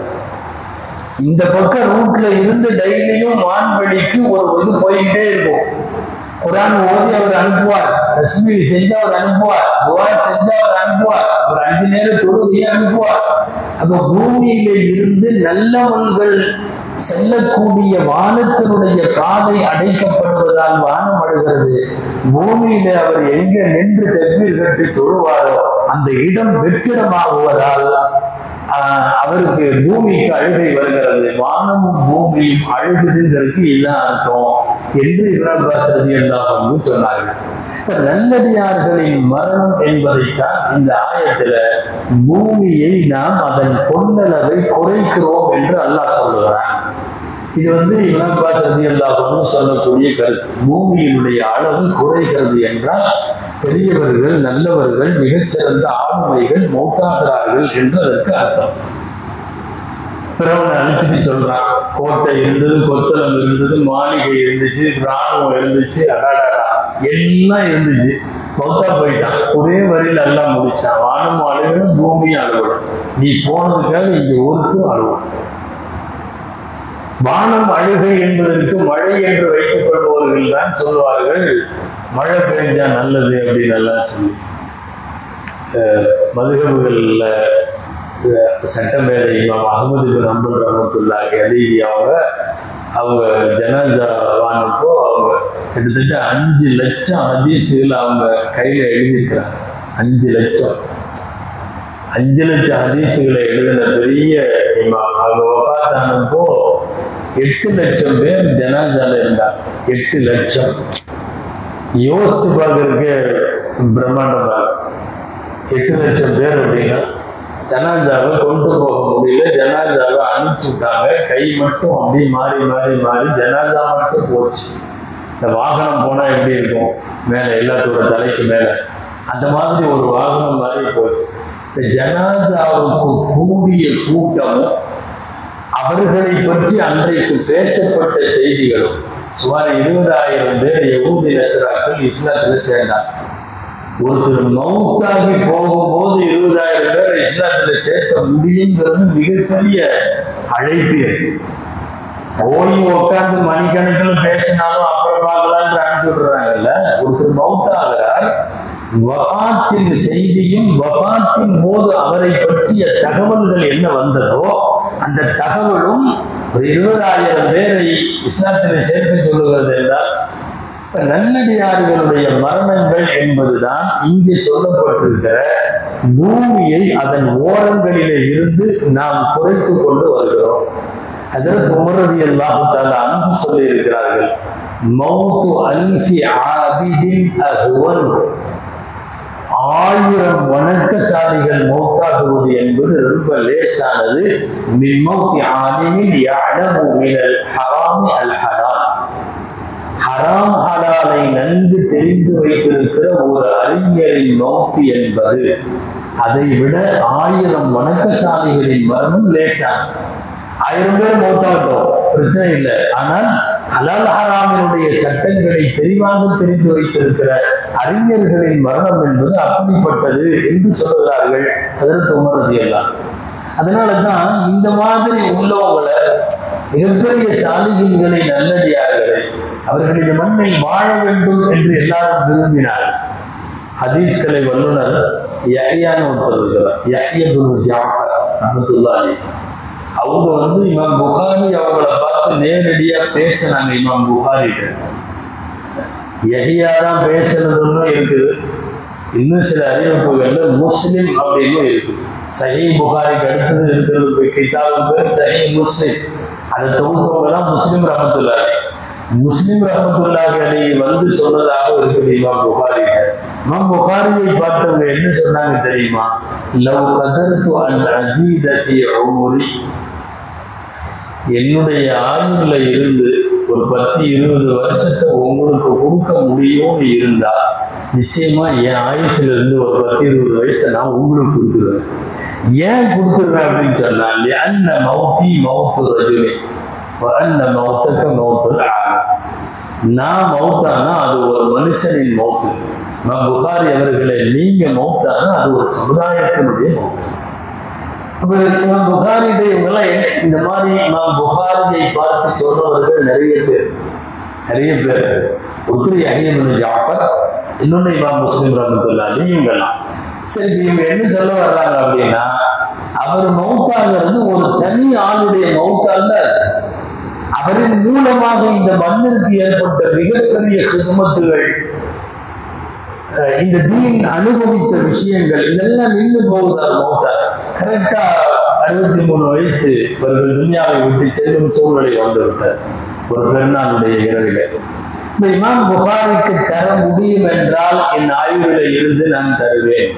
இந்த பக்கம் ரூட்ல இருந்து டெய்லியும் வான்வெளிக்கு ஒரு இது போய்கிட்டே இருக்கும் குரான் ஓதி அவர் அனுப்புவார் தஸ்மீர் செஞ்சு அவர் அனுப்புவார் துவா செஞ்சு அவர் அனுப்புவார் அவர் அஞ்சு நேரம் தொழுகையை அனுப்புவார் அப்ப பூமியில இருந்து நல்லவன்கள் செல்லக்கூடிய வானத்தினுடைய பாதை அடைக்கப்படுவதால் வானம் அழுகிறது பூமியில அவர் எங்க நின்று தெப்பீர் கட்டி தொழுவாரோ அந்த இடம் வெற்றிடமாகுவதால் ஆஹ் அவருக்கு பூமிக்கு அழுகை வருகிறது வானமும் பூமியும் அழுகுதுங்கிறதுக்கு இதுதான் அர்த்தம் என்று இப்ராபாசதி எல்லாம் சொன்னார்கள் இப்ப நல்லடியார்களின் மரணம் என்பதைத்தான் இந்த ஆயத்துல பூமியை நாம் அதன் கொள்ளளவை குறைக்கிறோம் என்று அல்லாஹ் சொல்லுகிறான் இது வந்து இவனப்பாஸ் ரதி அல்லாஹும் சொல்லக்கூடிய கருத்து பூமியினுடைய அளவு குறைகிறது என்றால் பெரியவர்கள் நல்லவர்கள் மிகச்சிறந்த ஆளுமைகள் மௌத்தாகிறார்கள் என்று அதற்கு அர்த்தம் பிறவனை அனுப்பிச்சு சொல்றான் கோட்டை இருந்தது கொத்தளம் இருந்தது மாளிகை இருந்துச்சு ராணுவம் இருந்துச்சு அடாடாடா எல்லாம் இருந்துச்சு மௌத்தா போயிட்டான் ஒரே வரியில எல்லாம் முடிச்சான் வானம் அழுகணும் பூமியும் அழுகணும் நீ போனதுக்காக இங்க ஒருத்தரும் அழுகணும் வானம் அழுகை என்பதற்கு மழை என்று வைத்துக் கொள்பவர்கள் தான் சொல்வார்கள் மழை பெஞ்சா நல்லது அப்படின்னு எல்லாம் சொல்லி மதுகபுகளில் சட்டமேதை இமாம் அகமது பின் அம்பல் ரஹமத்துல்லாஹி அலிஹி அவங்க அவங்க ஜனாதா வானப்போ அவங்க கிட்டத்தட்ட அஞ்சு லட்சம் ஹதீஸுகள் அவங்க கையில் எழுதியிருக்கிறாங்க அஞ்சு லட்சம் அஞ்சு லட்சம் ஹதீஸுகளை எழுதின பெரிய இமாம் அவங்க வபாத்தானப்போ எட்டு லட்சம் பேர் ஜனாசால இருந்தாங்க எட்டு லட்சம் யோசிச்சு பார்க்கறதுக்கு பிரம்மாண்டமா எட்டு லட்சம் பேர் அப்படின்னா ஜனாதாவை கொண்டு போக முடியல ஜனாதாவை அனுப்பிச்சு விட்டாங்க கை மட்டும் அப்படியே மாறி மாறி மாறி ஜனாதா மட்டும் போச்சு இந்த வாகனம் போனா எப்படி இருக்கும் மேல எல்லாத்தோட தலைக்கு மேல அந்த மாதிரி ஒரு வாகனம் மாதிரி போச்சு இந்த ஜனாதாவுக்கு கூடிய கூட்டமும் அவர்களை பற்றி அன்றைக்கு பேசப்பட்ட செய்திகளும் சுமார் இருபதாயிரம் பேர் யகூதி நசராக்கள் இஸ்லாத்துல சேர்ந்தாங்க ஒருத்தர் மவுத்தாகி போகும்போது இருபதாயிரம் பேர் இஸ்லாத்துல சேர்க்க முடியுங்கிறது மிகப்பெரிய அழைப்பு போய் உட்கார்ந்து மணிக்கணக்கில் பேசினாலும் அப்புறம் பார்க்கலாம்னு அனுப்பிச்சு விடுறாங்கல்ல ஒருத்தர் மௌத்தாகிறார் வகாத்தின் செய்தியும் வகாத்தின் போது அவரை பற்றிய தகவல்கள் என்ன வந்ததோ அந்த தகவலும் ஒரு இருபதாயிரம் பேரை இஸ்லாத்தில் சேர்த்து சொல்லுகிறது என்றால் இப்ப நல்லடியார்களுடைய மரணங்கள் என்பதுதான் இங்கே சொல்லப்பட்டிருக்கிற பூமியை அதன் ஓரங்களிலே இருந்து நாம் குறைத்து கொண்டு வருகிறோம் அதற்கு உமரதி அல்லாஹால அன்பு சொல்லி இருக்கிறார்கள் மௌத்து அல்ஃபி ஆபிதின் அஹ்வன் ஆயிரம் வணக்கசாலிகள் மௌத்தாகுவது என்பது ரொம்ப லேசானது மின் மௌத்தி ஆலிமின் யஅலமு மினல் ஹராமி அல் ஹலால் ஹராம் ஹலாலை நன்கு தெரிந்து வைத்திருக்கிற ஒரு அறிஞரின் நோக்கு என்பது அதை விட ஆயிரம் வணக்கசாலிகளின் மரணம் லேசான ஆயிரம் பேர் மௌத்தாகட்டும் பிரச்சனை இல்லை ஆனால் ஹலால் ஹராமினுடைய சட்டங்களை தெளிவாக தெரிந்து வைத்திருக்கிற அறிஞர்களின் மரணம் என்பது அப்படிப்பட்டது என்று சொல்லுகிறார்கள் அதற்கு உணர்றது எல்லாம் அதனாலதான் இந்த மாதிரி உள்ளவங்களை மிகப்பெரிய சாலிகங்களை நல்லடியார்களை அவர்கள் இந்த மண்ணில் வாழ வேண்டும் என்று எல்லாரும் விரும்பினார் ஹதீஸ்களை வல்லுனர் யஹ்யான்னு ஒருத்தர் இருக்கிறார் யஹ்ய குரு ஜாஃபர் ரஹமத்துல்லாஹி அவங்க வந்து இமாம் புகாரி அவங்கள பார்த்து நேரடியா பேசினாங்க இமாம் புகாரிட்ட யஹியா தான் பேசுனதுன்னு இருக்குது இன்னும் சில அறிவிப்புகள்ல முஸ்லிம் அப்படின்னு இருக்கு சஹி புகாரிக்கு அடுத்தது இருக்கிறது கிதாபு பேர் சஹி முஸ்லிம் அதை தொகுத்தவங்க தான் முஸ்லிம் ரஹமத்துல்லாஹி முஸ்லிம் ரஹமத்துல்லாஹி அலி வந்து சொன்னதாக இருக்குது இமாம் புகாரிட்ட இமாம் புகாரியை பார்த்தவங்க என்ன சொன்னாங்க தெரியுமா லவ் கதர்த்து அன் அசீத ஃபி உம்ரி என்னுடைய ஆயுள்ல இருந்து ஒரு பத்து இருபது வருஷத்தை உங்களுக்கு கொடுக்க முடியும்னு இருந்தா நிச்சயமா என் ஆயுசுல இருந்து ஒரு பத்து இருபது வயசை நான் உங்களுக்கு கொடுத்துருவேன் ஏன் கொடுத்துருவேன் அப்படின்னு சொன்னா அன்ன மௌத்தி மௌத்து ரஜுனி அன்ன மௌத்தக்க மௌத்து நான் மௌத்தானா அது ஒரு மனுஷனின் மௌத்து நான் புகாரி அவர்களே நீங்க மௌத்தானா அது ஒரு சமுதாயத்தினுடைய மௌத்து அப்ப இமாம் புகாரிட்ட இவங்கெல்லாம் என்ன- இந்த மாதிரி இமாம் புகாரியை பார்த்து சொன்னவர்கள் நிறைய பேர் நிறைய பேர் ஒருத்தர் யஹ்யபின் ஜாஃபர் இன்னொன்னு இமாம் முஸ்லிம் ரஹமத்துல்லாஹி இவங்கெல்லாம் சரி இப்ப இவங்க என்ன சொல்ல வர்றாங்க அப்படின்னா அவர் மௌத்தாகிறது ஒரு தனி ஆளுடைய மௌத்தல்ல அவரின் மூலமாக இந்த மண்ணிற்கு ஏற்பட்ட மிகப்பெரிய குடும்பத்துகள் இந்த தீன் அனுபவித்த விஷயங்கள் இதெல்லாம் நின்று போகுதா மௌத்தா கரெக்டா அறுபத்தி மூணு வயசு இவர்கள் துன்யாவை விட்டு செல்லும் சூழ்நிலை வந்துவிட்டார் ஒரு பெருநாளுடைய இரவில இந்த இமாம் புகாரிக்கு தர முடியும் என்றால் என் ஆய்வுல இருந்து நான் தருவேன்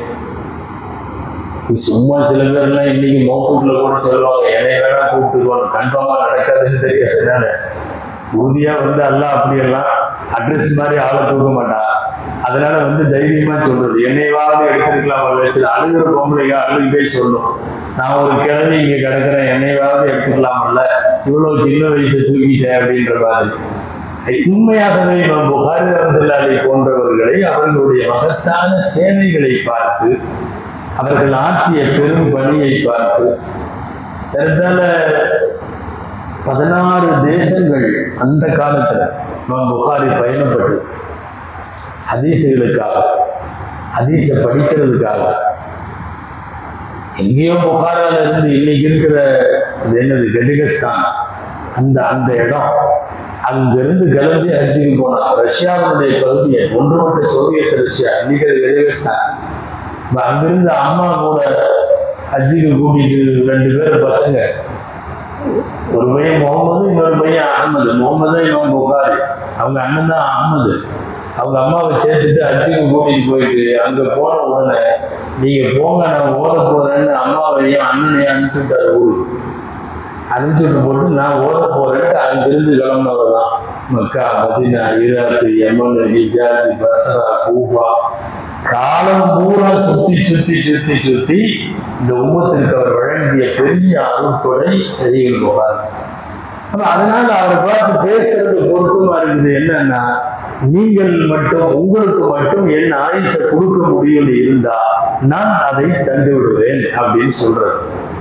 சும்மா சில பேர்லாம் இன்னைக்கு மௌத்தூர்ல கூட சொல்லுவாங்க என்னை வேணா கூப்பிட்டுருவாங்க கன்ஃபார்மா நடக்காதுன்னு தெரியாதுனால உறுதியா வந்து எல்லாம் அப்படியெல்லாம் அட்ரஸ் மாதிரி ஆளை தூக்க மாட்டா அதனால வந்து தைரியமா சொல்றது என்னையாவது எடுத்துருக்கலாம் சில அழுகிற பொம்பளைங்க அழுகிட்டே சொல்லும் நான் ஒரு கிழமை இங்க கிடக்குறேன் என்னையாவது எடுத்துக்கலாமல்ல இவ்வளவு சின்ன வயசு தூக்கிட்டேன் அப்படின்ற மாதிரி உண்மையாகவே இமாம் புகாரி ரஹ்மத்துல்லாஹி போன்றவர்களை அவர்களுடைய மகத்தான சேவைகளை பார்த்து அவர்கள் ஆற்றிய பெரும் பணியை பார்த்து ஏறத்தாழ பதினாறு தேசங்கள் அந்த காலத்துல இமாம் புகாரி பயணப்பட்டு ஹதீஸுகளுக்காக ஹதீஸை படிக்கிறதுக்காக எங்கேயோ புகாரால இருந்து இன்னைக்கு இருக்கிற அது என்னது கஜகஸ்தான் அந்த அந்த இடம் அங்கிருந்து கிளம்பி ஹஜ்ஜுக்கு போனான் ரஷ்யாவினுடைய பகுதியை ஒன்றுபட்ட சோவியத் ரஷ்யா இன்னைக்கு அது கஜகஸ்தான் இப்ப அங்கிருந்து அம்மா கூட ஹஜ்ஜுக்கு கூட்டிட்டு ரெண்டு பேர் பசங்க ஒரு பையன் முகமது இன்னொரு பையன் அகமது முகமது இவன் புகாரி அவங்க அண்ணன் தான் அகமது அவங்க அம்மாவை சேர்த்துட்டு ஹஜ்ஜுக்கு கூட்டிட்டு போயிட்டு அங்க போன உடனே நீங்க போங்க நான் ஓத போறேன்னு அம்மாவையும் அண்ணனையும் அனுப்பிச்சு விட்டாரு ஊருக்கு அனுப்பிச்சு விட்டு போட்டு நான் ஓத போறேன்ட்டு அங்கிருந்து கிளம்பினவர் தான் Mecca Medina Iraq Yemen Hejaz Basra Kufa காலம் பூரா சுத்தி சுத்தி சுத்தி சுத்தி இந்த உம்மத்திற்கு அவர் வழங்கிய பெரிய அருட்கொடை செய்யுள் போகாது அப்ப அதனால அவரை பார்த்து பேசுறது பொருத்தமா இருக்குது என்னன்னா நீங்கள் மட்டும் உங்களுக்கு மட்டும் என் ஆயுஷ கொடுக்க முடியும்னு இருந்தா நான் அதை தந்து விடுவேன் அப்படின்னு சொல்றது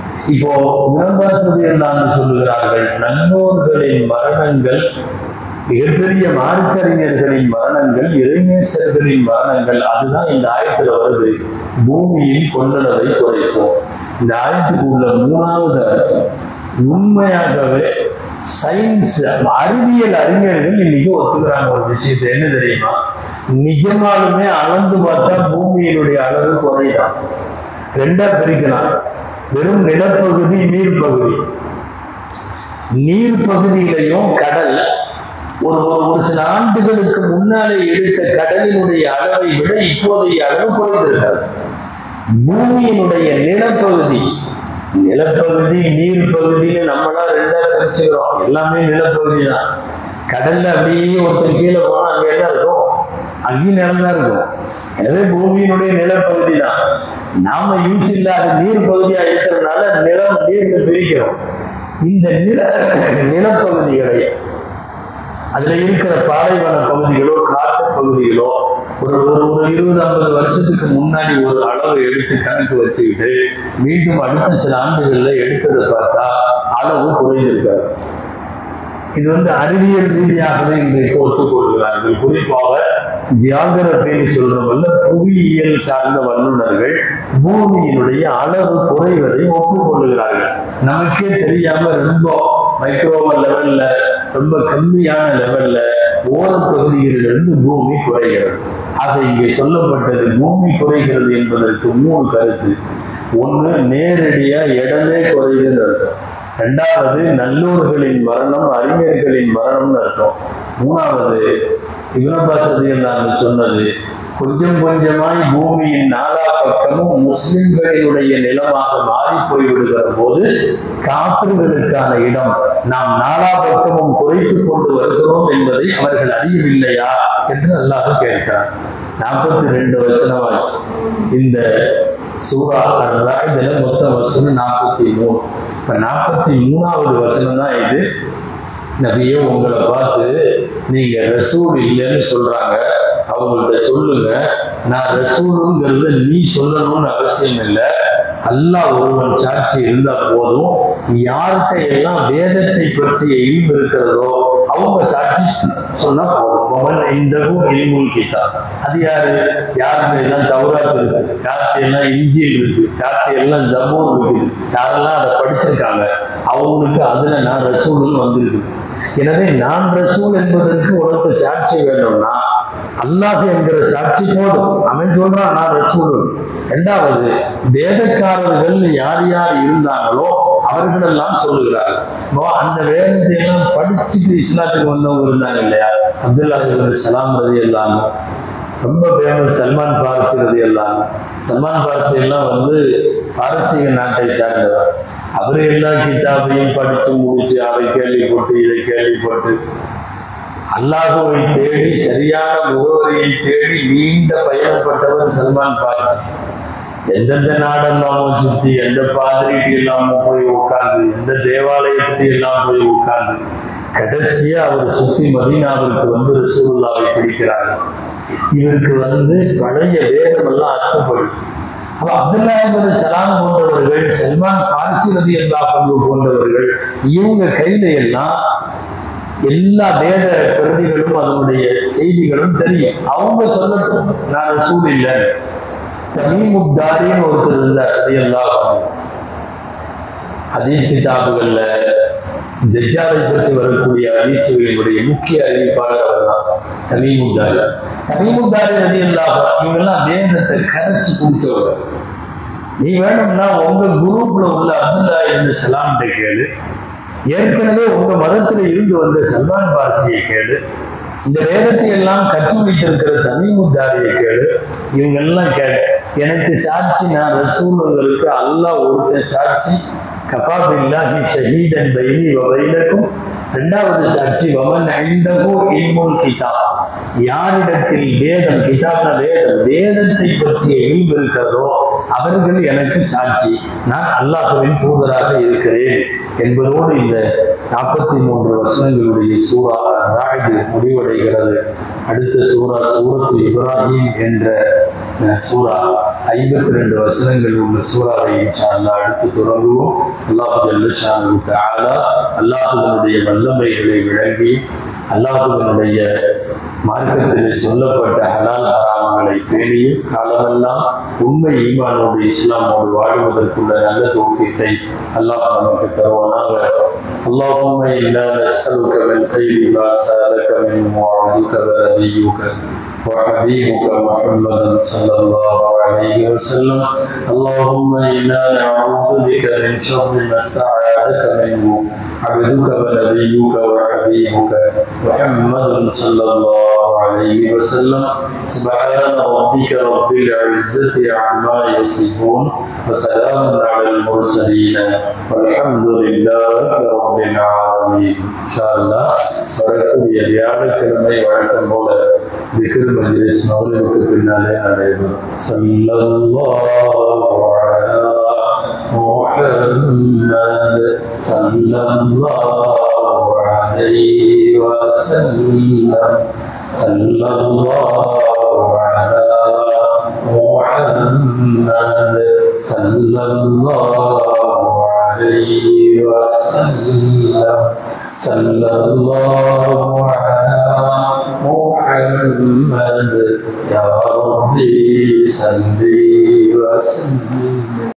இப்போ விளம்பாசதி எல்லாம் சொல்லுகிறார்கள் நல்லோர்களின் மரணங்கள் மிகப்பெரிய மார்க்கறிஞர்களின் மரணங்கள் இறைநேசர்களின் மரணங்கள் அதுதான் இந்த ஆயத்துல வருது பூமியின் கொள்ளளவை குறைப்போம் இந்த ஆயத்துக்கு உள்ள மூணாவது அர்த்தம் உண்மையாகவே சயின்ஸ் அறிவியல் அறிஞர்கள் இன்னைக்கு ஒத்துக்கிறாங்க ஒரு விஷயத்தை என்ன தெரியுமா நிஜமாலுமே அளந்து பார்த்தா பூமியினுடைய அளவு குறைதான் ரெண்டா பிரிக்கலாம் வெறும் நிலப்பகுதி நீர் பகுதி நீர் பகுதியிலையும் கடல் ஒரு ஒரு ஒரு சில ஆண்டுகளுக்கு முன்னாலே எடுத்த கடலினுடைய அளவை விட இப்போதைய அளவு குறைந்திருக்கிறது பூமியினுடைய நிலப்பகுதி நிலப்பகுதி நீர் பகுதின்னு நம்மளா ரெண்டா பிரிச்சுக்கிறோம் எல்லாமே நிலப்பகுதி தான் கடல்ல அப்படியே ஒருத்தன் கீழே போனா அங்க என்ன இருக்கும் அங்கேயும் நிலம் தான் இருக்கும் எனவே பூமியினுடைய நிலப்பகுதி தான் நாம யூஸ் இல்லாத நீர் பகுதியா இருக்கிறதுனால நிலம் நீர்னு பிரிக்கிறோம் இந்த நில நிலப்பகுதிகளை அதுல இருக்கிற பாலைவன பகுதிகளோ காட்டு பகுதிகளோ ஒரு ஒரு ஒரு இருபது ஐம்பது வருஷத்துக்கு முன்னாடி ஒரு அளவு எடுத்து கணக்கு வச்சுக்கிட்டு மீண்டும் அடுத்த சில ஆண்டுகள்ல எடுத்ததை பார்த்தா அளவு குறைந்திருக்காரு இது வந்து அறிவியல் ரீதியாகவே இன்றைக்கு ஒத்துக்கொள்கிறார்கள் குறிப்பாக ஜியாகிரபின்னு சொல்றவல்ல புவியியல் சார்ந்த வல்லுநர்கள் பூமியினுடைய அளவு குறைவதை ஒப்புக்கொள்ளுகிறார்கள் நமக்கே தெரியாம ரொம்ப மைக்ரோவ லெவல்ல ரொம்ப கம்மியான லெவல்ல ஓரப்பகுதிகளிலிருந்து பூமி குறைகிறது ஆக இங்கே சொல்லப்பட்டது பூமி குறைகிறது என்பதற்கு மூணு கருத்து ஒண்ணு நேரடியா இடமே குறையுதுன்னு அர்த்தம் ரெண்டாவது நல்லூர்களின் மரணம் அறிஞர்களின் மரணம்னு அர்த்தம் மூணாவது இவனபாசதியில் நாங்கள் சொன்னது கொஞ்சம் கொஞ்சமாய் பூமியின் நாலா பக்கமும் முஸ்லிம்களினுடைய நிலமாக மாறி போய்விடுகிற போது காப்பிர்களுக்கான இடம் நாம் நாலா பக்கமும் குறைத்துக் கொண்டு வருகிறோம் என்பதை அவர்கள் அறியவில்லையா என்று அல்லாஹ் கேட்கிறார் நாற்பத்தி ரெண்டு வசனமாச்சு இந்த சூரா இதுல மொத்த வசனம் நாற்பத்தி மூணு இப்ப நாற்பத்தி மூணாவது வசனம் தான் இது நபியே உங்களை பார்த்து நீங்க ரசூல் இல்லைன்னு சொல்றாங்க அவங்கள்ட்ட சொல்லுங்க நான் ரசூலுங்கிறத நீ சொல்லணும்னு அவசியம் இல்லை அல்லாஹ் ஒருவன் சாட்சி இருந்தா போதும் யார்கிட்ட எல்லாம் வேதத்தை பற்றிய இல்மு இருக்கிறதோ அவங்க சாட்சி சொன்னா போதும் பவன் இந்தகும் இல்முல் கிதா அது யாரு யார்கிட்ட எல்லாம் தௌராத் இருக்கு யார்கிட்ட எல்லாம் இஞ்சில் இருக்கு யார்கிட்ட எல்லாம் ஜபூர் இருக்கு யாரெல்லாம் அதை படிச்சிருக்காங்க அவங்களுக்கு அதுல நான் ரசூல்னு வந்திருக்கு எனவே நான் ரசூல் என்பதற்கு உனக்கு சாட்சி வேணும்னா அல்லாஹ் என்கிற சாட்சி போதும் அவன் சொல்றான் நான் ரசூல் இரண்டாவது வேதக்காரர்கள் யார் யார் இருந்தாங்களோ அவர்களெல்லாம் சொல்லுகிறார்கள் இப்போ அந்த வேதத்தை எல்லாம் படிச்சுட்டு இஸ்லாத்துக்கு வந்தவங்க இருந்தாங்க இல்லையா அப்துல்லா இப்னு சலாம் ரதி எல்லாம் ரொம்ப ஃபேமஸ் சல்மான் பாரசி ரதி எல்லாம் சல்மான் பாரசி எல்லாம் வந்து பாரசீக நாட்டை சார்ந்தவர் அவரு எல்லா கிதாபையும் படிச்சு முடிச்சு அதை கேள்விப்பட்டு இதை கேள்விப்பட்டு அல்லாஹுவை தேடி சரியான முகவரியை தேடி நீண்ட பயணப்பட்டவர் சல்மான் பாரிசி எந்தெந்த நாடெல்லாமோ சுத்தி எந்த பாதிரிட்டு எல்லாமோ போய் உட்கார்ந்து எந்த தேவாலயத்துக்கு எல்லாம் போய் உட்கார்ந்து கடைசியா அவர் சுத்தி மதீனாவிற்கு வந்து ரசூலுல்லாவை பிடிக்கிறார் இவருக்கு வந்து பழைய வேதம் எல்லாம் அர்த்தப்படும் அப்ப அப்துல்லா என்பது சலாம் போன்றவர்கள் சல்மான் பாரிசி ரதி அல்லா பங்கு போன்றவர்கள் இவங்க கையில எல்லாம் எல்லா வேத பிரதிகளும் அதனுடைய செய்திகளும் தெரியும் அவங்க சொல்லட்டும் நான் ரசூல் இல்லை தமீமுத்தாரின்னு ஒருத்தர் இருந்தார் அது எல்லாம் ஹதீஸ் கிதாபுகள்ல தஜ்ஜாலை பற்றி வரக்கூடிய ஹதீசுகளினுடைய முக்கிய அறிவிப்பாளர் அவர் தான் தமீமுத்தாரி தமீமுத்தாரி ரதி எல்லாம் இவங்கெல்லாம் வேதத்தை கரைச்சு குடிச்சவங்க நீ வேணும்னா உங்க குரூப்ல உள்ள அப்துல்லா ibn சலாம்கிட்ட கேளு ஏற்கனவே உங்க மதத்துல இருந்து வந்த சல்மான் பாரசியை கேளு இந்த வேதத்தை எல்லாம் கற்று வைத்திருக்கிற தமீமுத்தாரியை கேளு இவங்க எல்லாம் கேளு எனக்கு சாட்சி நான் ரசூலுங்களுக்கு அல்லாஹ் ஒருத்தன் சாட்சி கஃபா பில்லாஹி ஷஹீதன் பைனி வ பைனக்கும் இரண்டாவது சாட்சி வமன் ஐந்தகு இல்முல் கிதாப் யாரிடத்தில் வேதம் கிதாப்ன வேதம் வேதத்தை பற்றிய இல்மு இருக்கிறதோ அவர்கள் எனக்கு சாட்சி நான் அல்லாஹுவின் தூதராக இருக்கிறேன் என்பதோடு இந்த நாற்பத்தி மூன்று வசனங்களுடைய சூறா ராய்டு முடிவடைகிறது அடுத்த சூரா சூரத்து இப்ராஹிம் என்ற அஹ், சூரா ஐம்பத்தி ரெண்டு வசனங்கள் உள்ள சூறாவை இன்ஷா அல்லாஹ் அடுத்து தொடங்குவோம் அல்லாஹு ஜல்லஷானு தஆலா அல்லாஹுவினுடைய வல்லமைகளை விளங்கி அல்லாஹுவினுடைய மார்க்கத்திலே சொல்லப்பட்ட ஹலால் ஹராம்களை பேணியும் காலமெல்லாம் உண்மை ஈமானோடு இஸ்லாமோடு வாழ்வதற்குள்ள நல்ல தோஃபியத்தை அல்லாஹ் நமக்கு தருவானாக اللهم إنا نسألك من خير ما سألك منه وعبدك ونبيك وحبيبك محمد صلى الله عليه وسلم اللهم إنا نعوذ بك من شر ما استعاذك منه عبدك ونبيك وحبيبك محمد صلى الله عليه وسلم سبحان ربك رب العزة عما يصفون وسلام على المرسلين والحمد لله رب العالمين إن شاء الله வரக்கூடிய வியாழக்கிழமை வழக்கம் போல திக்ர் மஜ்லிஸ் மௌலிக்கு பின்னாலே நடைபெறும் சல்லல்லாஹு அலா முஹம்மத் சல்லல்லாஹு அலைஹி வஸல்லம் சல்லல்லாஹு அலா முஹம்மத் சல்லல்லாஹு அலைஹி வஸல்லம் صلى الله على محمد يا ربي صل وسلم